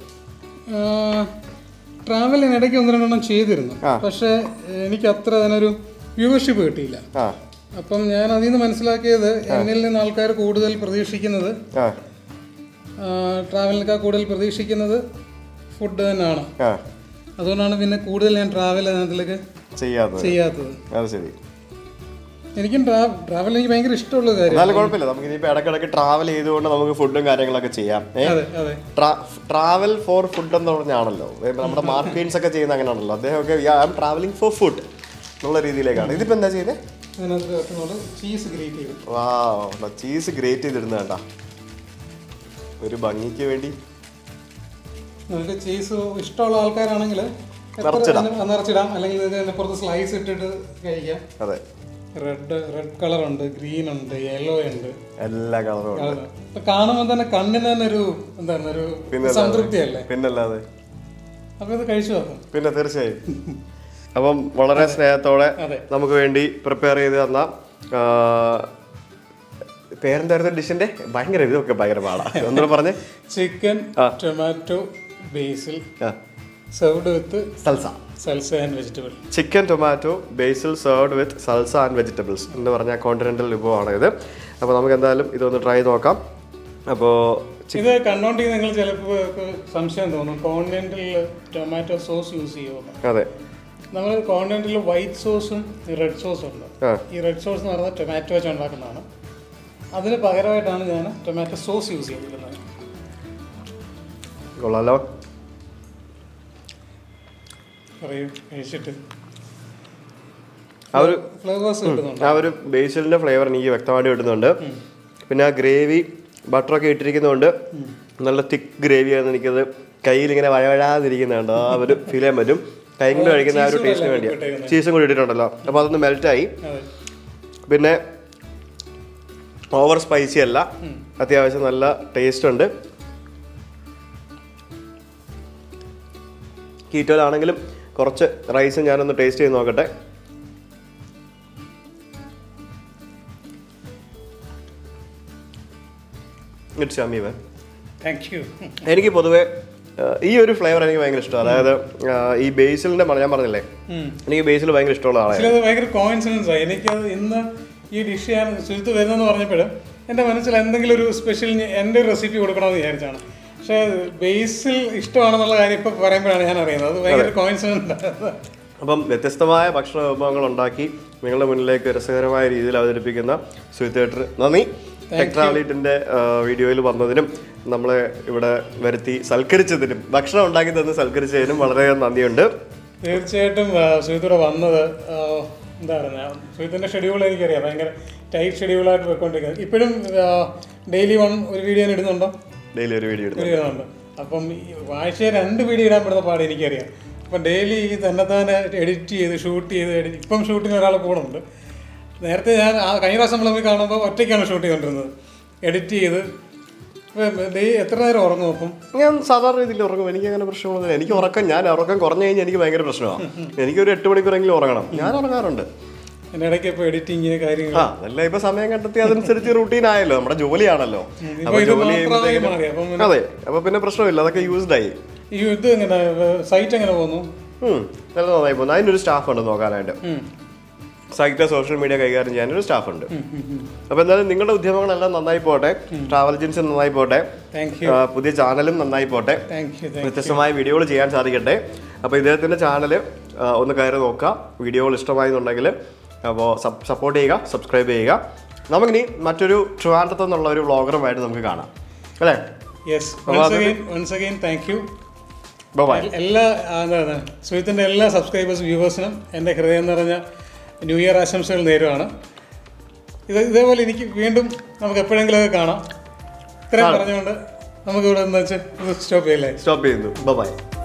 ട്രാവൽ ഇടയ്ക്ക് ഒന്ന് രണ്ടെണ്ണം ചെയ്തിരുന്നു പക്ഷേ എനിക്ക് അത്ര അതിനൊരു വ്യൂവർഷിപ്പ് കിട്ടിയില്ല ആ അപ്പം ഞാൻ അതിൽ നിന്ന് മനസ്സിലാക്കിയത് എന്നിൽ നിന്ന് ആൾക്കാർ കൂടുതൽ പ്രതീക്ഷിക്കുന്നത് ആ ട്രാവലിനേക്കാൾ കൂടുതൽ പ്രതീക്ഷിക്കുന്നത് ഫുഡ് തന്നെയാണ് ആ അതുകൊണ്ടാണ് പിന്നെ കൂടുതൽ ഞാൻ ട്രാവൽ അതിനകത്തിലേക്ക് ചെയ്യാത്തത് ചെയ്യാത്തത് അത് ശരി എനിക്കും ട്രാ ട്രാവൽ എനിക്ക് ഭയങ്കര ഇഷ്ടമുള്ള കാര്യം എന്നാലും കുഴപ്പമില്ല നമുക്ക് ഇനിയിപ്പോൾ ഇടയ്ക്കിടയ്ക്ക് ട്രാവൽ ചെയ്തുകൊണ്ട് നമുക്ക് ഫുഡും കാര്യങ്ങളൊക്കെ ചെയ്യാം ഏ അതെ അതെ ട്രാവൽ ഫോർ ഫുഡ് എന്ന് പറഞ്ഞാണല്ലോ ഏ, നമ്മുടെ മാർക്കീൻസ് ഒക്കെ ചെയ്യുന്ന അങ്ങനെയാണല്ലോ അദ്ദേഹമൊക്കെ I am travelling for food എന്നുള്ള രീതിയിലേക്കാണ് ഇതിപ്പോൾ എന്താ ചെയ്യുന്നത് അതിനകത്ത് വെക്കുന്നത് ചീസ് ഗ്രേറ്റ് ചെയ്തു വാ ചീസ് ഗ്രേറ്റ് ചെയ്തിടുന്ന കേട്ടാ ഒരു ഭംഗിക്ക് വേണ്ടി നിങ്ങൾക്ക് ചീസ് ഇഷ്ടമുള്ള ആൾക്കാരാണെങ്കിൽ നിറച്ചിടാം. നിറച്ചിടാം അല്ലെങ്കിൽ ഇത് പുറത്ത് സ്ലൈസ് ഇട്ടിട്ട് കഴിക്കാം അതെ റെഡ് റെഡ് കളർ ഉണ്ട് ഗ്രീൻ ഉണ്ട് യെല്ലോ ഉണ്ട് എല്ലാ കളറും ഉണ്ട് അത് ഇപ്പൊ കാണുമ്പോൾ തന്നെ കണ്ണിന് തന്നെ ഒരു എന്താണ് ഒരു സംതൃപ്തിയല്ലേ പിന്നല്ലാതെ അപ്പൊ ഇത് കഴിച്ചു നോക്കാം പിന്നെ തീർച്ചയായും അപ്പം വളരെ സ്നേഹത്തോടെ അതെ. നമുക്ക് വേണ്ടി പ്രിപ്പയർ ചെയ്ത് തന്ന ആ, പേരെന്തായിരുന്നു ഡിഷിന്റെ ഭയങ്കര ഇതൊക്കെ ഭയങ്കര പാടാ ഒന്നുകൂടെ പറഞ്ഞേ chicken tomato basil uh served with salsa salsa and vegetable chicken tomato basil served with salsa and vegetables എന്ന് പറഞ്ഞ കോണ്ടിനെന്റൽ വിഭവമാണ് ഇത് അപ്പോൾ നമുക്ക് എന്തായാലും ഇതൊന്ന് ട്രൈ നോക്കാം അപ്പോൾ ഇത് കണ്ടോണ്ടെങ്കിൽ നിങ്ങൾ ചിലപ്പോൾ സംശയം തോന്നും കോണ്ടിനെന്റൽ ടൊമാറ്റോ സോസ് യൂസ് ചെയ്യുമോ അതെ നമ്മൾ കോണ്ടിനെന്റൽ വൈറ്റ് സോസും റെഡ് സോസും ഉണ്ട് ആ. ഈ റെഡ് സോസ് എന്ന് പറയുന്നത് ടൊമാറ്റോ വെച്ച് ഉണ്ടാക്കുന്നതാണ് അതിന് പകരമായിട്ടാണ് ഞാൻ ടൊമാറ്റോ സോസ് യൂസ് ചെയ്തിരിക്കുന്നത് കൊള്ളാലോ പറയൂ കഴിച്ചിട്ട് ആ ഒരു ഫ്ലേവേഴ്സ് കിട്ടുന്നുണ്ട് ആ ഒരു ബേസിലിന്റെ ഫ്ലേവർ എനിക്ക് വ്യക്തമായിട്ട് കിട്ടുന്നുണ്ട് പിന്നെ ആ ഗ്രേവി ബട്ടറൊക്കെ ഇട്ടിരിക്കുന്നതുകൊണ്ട് നല്ല തിക്ക് ഗ്രേവിയാണ് എനിക്കത് കയ്യിൽ ഇങ്ങനെ വഴവഴാതിരിക്കുന്നുണ്ട് ആ ഒരു ഫീൽ ചെയ്യാൻ പറ്റും കൈ കൊണ്ട് കഴിക്കുന്ന ആ ഒരു ടേസ്റ്റിന് വേണ്ടിയാണ് ചീസും കൂടി ഇട്ടിട്ടുണ്ടല്ലോ അപ്പോൾ അതൊന്ന് മെൽറ്റായി അതെ പിന്നെ ഓവർ സ്പൈസി അല്ല അത്യാവശ്യം നല്ല ടേസ്റ്റ് ഉണ്ട് കീറ്റോയിലാണെങ്കിലും കുറച്ച് റൈസ് ഞാനൊന്ന് ടേസ്റ്റ് ചെയ്ത് നോക്കട്ടെ ഇറ്റ്സ് അമീവൻ താങ്ക് യു എനിക്ക് പൊതുവേ ആ, ഈ ഒരു ഫ്ലേവർ എനിക്ക് ഭയങ്കര ഇഷ്ടമാണ് അതായത് ആ, ഈ ബേസിലിന്റെ മണം ഞാൻ പറഞ്ഞില്ലേ എനിക്ക് ബേസിൽ ഭയങ്കര ഇഷ്ടമുള്ള ആളാണ് ചിലത് ഭയങ്കര കോയിൻസിഡൻസ് ആയി എനിക്ക് ഇന്ന് ഈ ഡിഷ് ഞാൻ സുഹൃത്ത് വരുന്നെന്ന് പറഞ്ഞപ്പോൾ എൻ്റെ മനസ്സിൽ എന്തെങ്കിലും ഒരു സ്പെഷ്യൽ എൻ്റെ ഒരു റെസിപ്പി കൊടുക്കണമെന്ന് വിചാരിച്ചാണ് പക്ഷേ ബേസിൽ ഇഷ്ടമാണെന്നുള്ള കാര്യം ഇപ്പോൾ പറയുമ്പോഴാണ് ഞാൻ അറിയുന്നത് അത് ഭയങ്കര കോയിൻസിഡൻസ് അപ്പം വ്യത്യസ്തമായ ഭക്ഷണ വിഭവങ്ങൾ ഉണ്ടാക്കി നിങ്ങളുടെ മുന്നിലേക്ക് രസകരമായ രീതിയിൽ അവതരിപ്പിക്കുന്ന സുഹൃത്ത് തിയേറ്റർ നന്ദി ടെക്ട്രാവലീറ്റിന്റെ വീഡിയോയിൽ വന്നതിനും നമ്മളെ ഇവിടെ വരുത്തി സൽക്കരിച്ചതിനും ഭക്ഷണം ഉണ്ടാക്കി തന്ന് സൽക്കരിച്ചതിനും വളരെയധികം നന്ദിയുണ്ട് തീർച്ചയായിട്ടും സുഹൃത്തൂടെ വന്നത് ആ, എന്താ പറയുക സുഹൃത്തിൻ്റെ ഷെഡ്യൂൾ എനിക്കറിയാം ഭയങ്കര ടൈറ്റ് ഷെഡ്യൂളായിട്ട് പോയിക്കൊണ്ടിരിക്കുന്നത് ഇപ്പോഴും ഡെയിലി വൺ ഒരു വീഡിയോ ഞാൻ ഇടുന്നുണ്ടോ ഡെയിലി ഒരു വീഡിയോ ഇടുന്നു ഇടുന്നുണ്ട് അപ്പം ഈ ആഴ്ചയിൽ രണ്ട് വീഡിയോ ഇടാൻ പെടുന്ന പാട് എനിക്കറിയാം അപ്പം ഡെയിലി ഈ തന്നെ തന്നെ എഡിറ്റ് ചെയ്ത് ഷൂട്ട് ചെയ്ത് edit- ഇപ്പം ഷൂട്ടിന് ഒരാൾ കൂടെ ഉണ്ട് നേരത്തെ ഞാൻ ആ കഴിഞ്ഞ പ്രാവശ്യം നമ്മൾ പോയി കാണുമ്പോൾ ഒറ്റയ്ക്കാണ് ഷൂട്ട് ചെയ്തുകൊണ്ടിരുന്നത് എഡിറ്റ് ചെയ്ത് ഇപ്പം ഡേ എത്ര നേരം ഉറങ്ങും അപ്പം ഞാൻ സാധാരണ രീതിയിൽ ഉറങ്ങും എനിക്ക് അങ്ങനെ പ്രശ്നമൊന്നുമില്ല എനിക്ക് ഉറക്കം ഞാൻ ഉറക്കം കുറഞ്ഞു കഴിഞ്ഞാൽ എനിക്ക് ഭയങ്കര പ്രശ്നമാണ് എനിക്കൊരു എട്ട് മണിക്കൂറെങ്കിലും ഉറങ്ങണം ഞാൻ ഉറങ്ങാറുണ്ട് എൻ്റെ ഇടയ്ക്ക് ഇപ്പോൾ എഡിറ്റിങ് കാര്യങ്ങൾ ആ അതല്ല ഇപ്പൊ സമയം കണ്ടെത്തി അതനുസരിച്ച് റുട്ടീൻ ആയല്ലോ നമ്മുടെ ജോലിയാണല്ലോ ഇപ്പൊ അപ്പൊ ഇത് ജോലി മാത്രമായി ചെയ്യുമ്പോഴത്തേക്കും മാറി അപ്പം അതെ അപ്പൊ പിന്നെ പ്രശ്നമില്ല അതൊക്കെ യൂസ്ഡ് ആയി ഈ ഇത് എങ്ങനെ സൈറ്റ് എങ്ങനെ പോകുന്നു ഉം, നല്ല നന്നായി പോകുന്നു അതിനൊരു സ്റ്റാഫ് ഉണ്ട് നോക്കാനായിട്ട് ഉം. സൈറ്റിലെ സോഷ്യൽ മീഡിയ കൈകാര്യം ചെയ്യാൻ ഒരു സ്റ്റാഫ് ഉണ്ട് അപ്പോൾ എന്തായാലും നിങ്ങളുടെ ഉദ്യമങ്ങളെല്ലാം നന്നായി പോട്ടെ ട്രാവൽ ഏജൻസി നന്നായി പോട്ടെ താങ്ക് യു ആ, പുതിയ ചാനലും നന്നായി പോട്ടെ താങ്ക് യു താങ്ക് വ്യത്യസ്തമായ വീഡിയോകൾ ചെയ്യാൻ സാധിക്കട്ടെ അപ്പോൾ ഇദ്ദേഹത്തിൻ്റെ ചാനൽ ഒന്ന് കയറി നോക്കുക വീഡിയോകൾ ഇഷ്ടമായെന്നുണ്ടെങ്കിൽ അപ്പോൾ സപ്പോർട്ട് ചെയ്യുക സബ്സ്ക്രൈബ് ചെയ്യുക നമുക്കിനി മറ്റൊരു ട്രിവാൻഡ്രത്തു നിന്നുള്ള ഒരു വ്ളോഗറുമായിട്ട് നമുക്ക് കാണാം അല്ലേ yes once again once again thank you bye എല്ലാ ആ, എന്താണ് സുഹിത്തിൻ്റെ എല്ലാ സബ്സ്ക്രൈബേഴ്സ് വ്യൂവേഴ്സിനും എൻ്റെ ഹൃദയം നിറഞ്ഞ ന്യൂ ഇയർ ആശംസകൾ നേരുവാണ് ഇത് ഇതേപോലെ എനിക്ക് വീണ്ടും നമുക്ക് എപ്പോഴെങ്കിലുമൊക്കെ കാണാം ഇത്രയും പറഞ്ഞുകൊണ്ട് നമുക്ക് ഇവിടെ എന്താ വെച്ചാൽ സ്റ്റോപ്പ് ചെയ്യല്ലേ സ്റ്റോപ്പ് ചെയ്യുന്നു ബൈ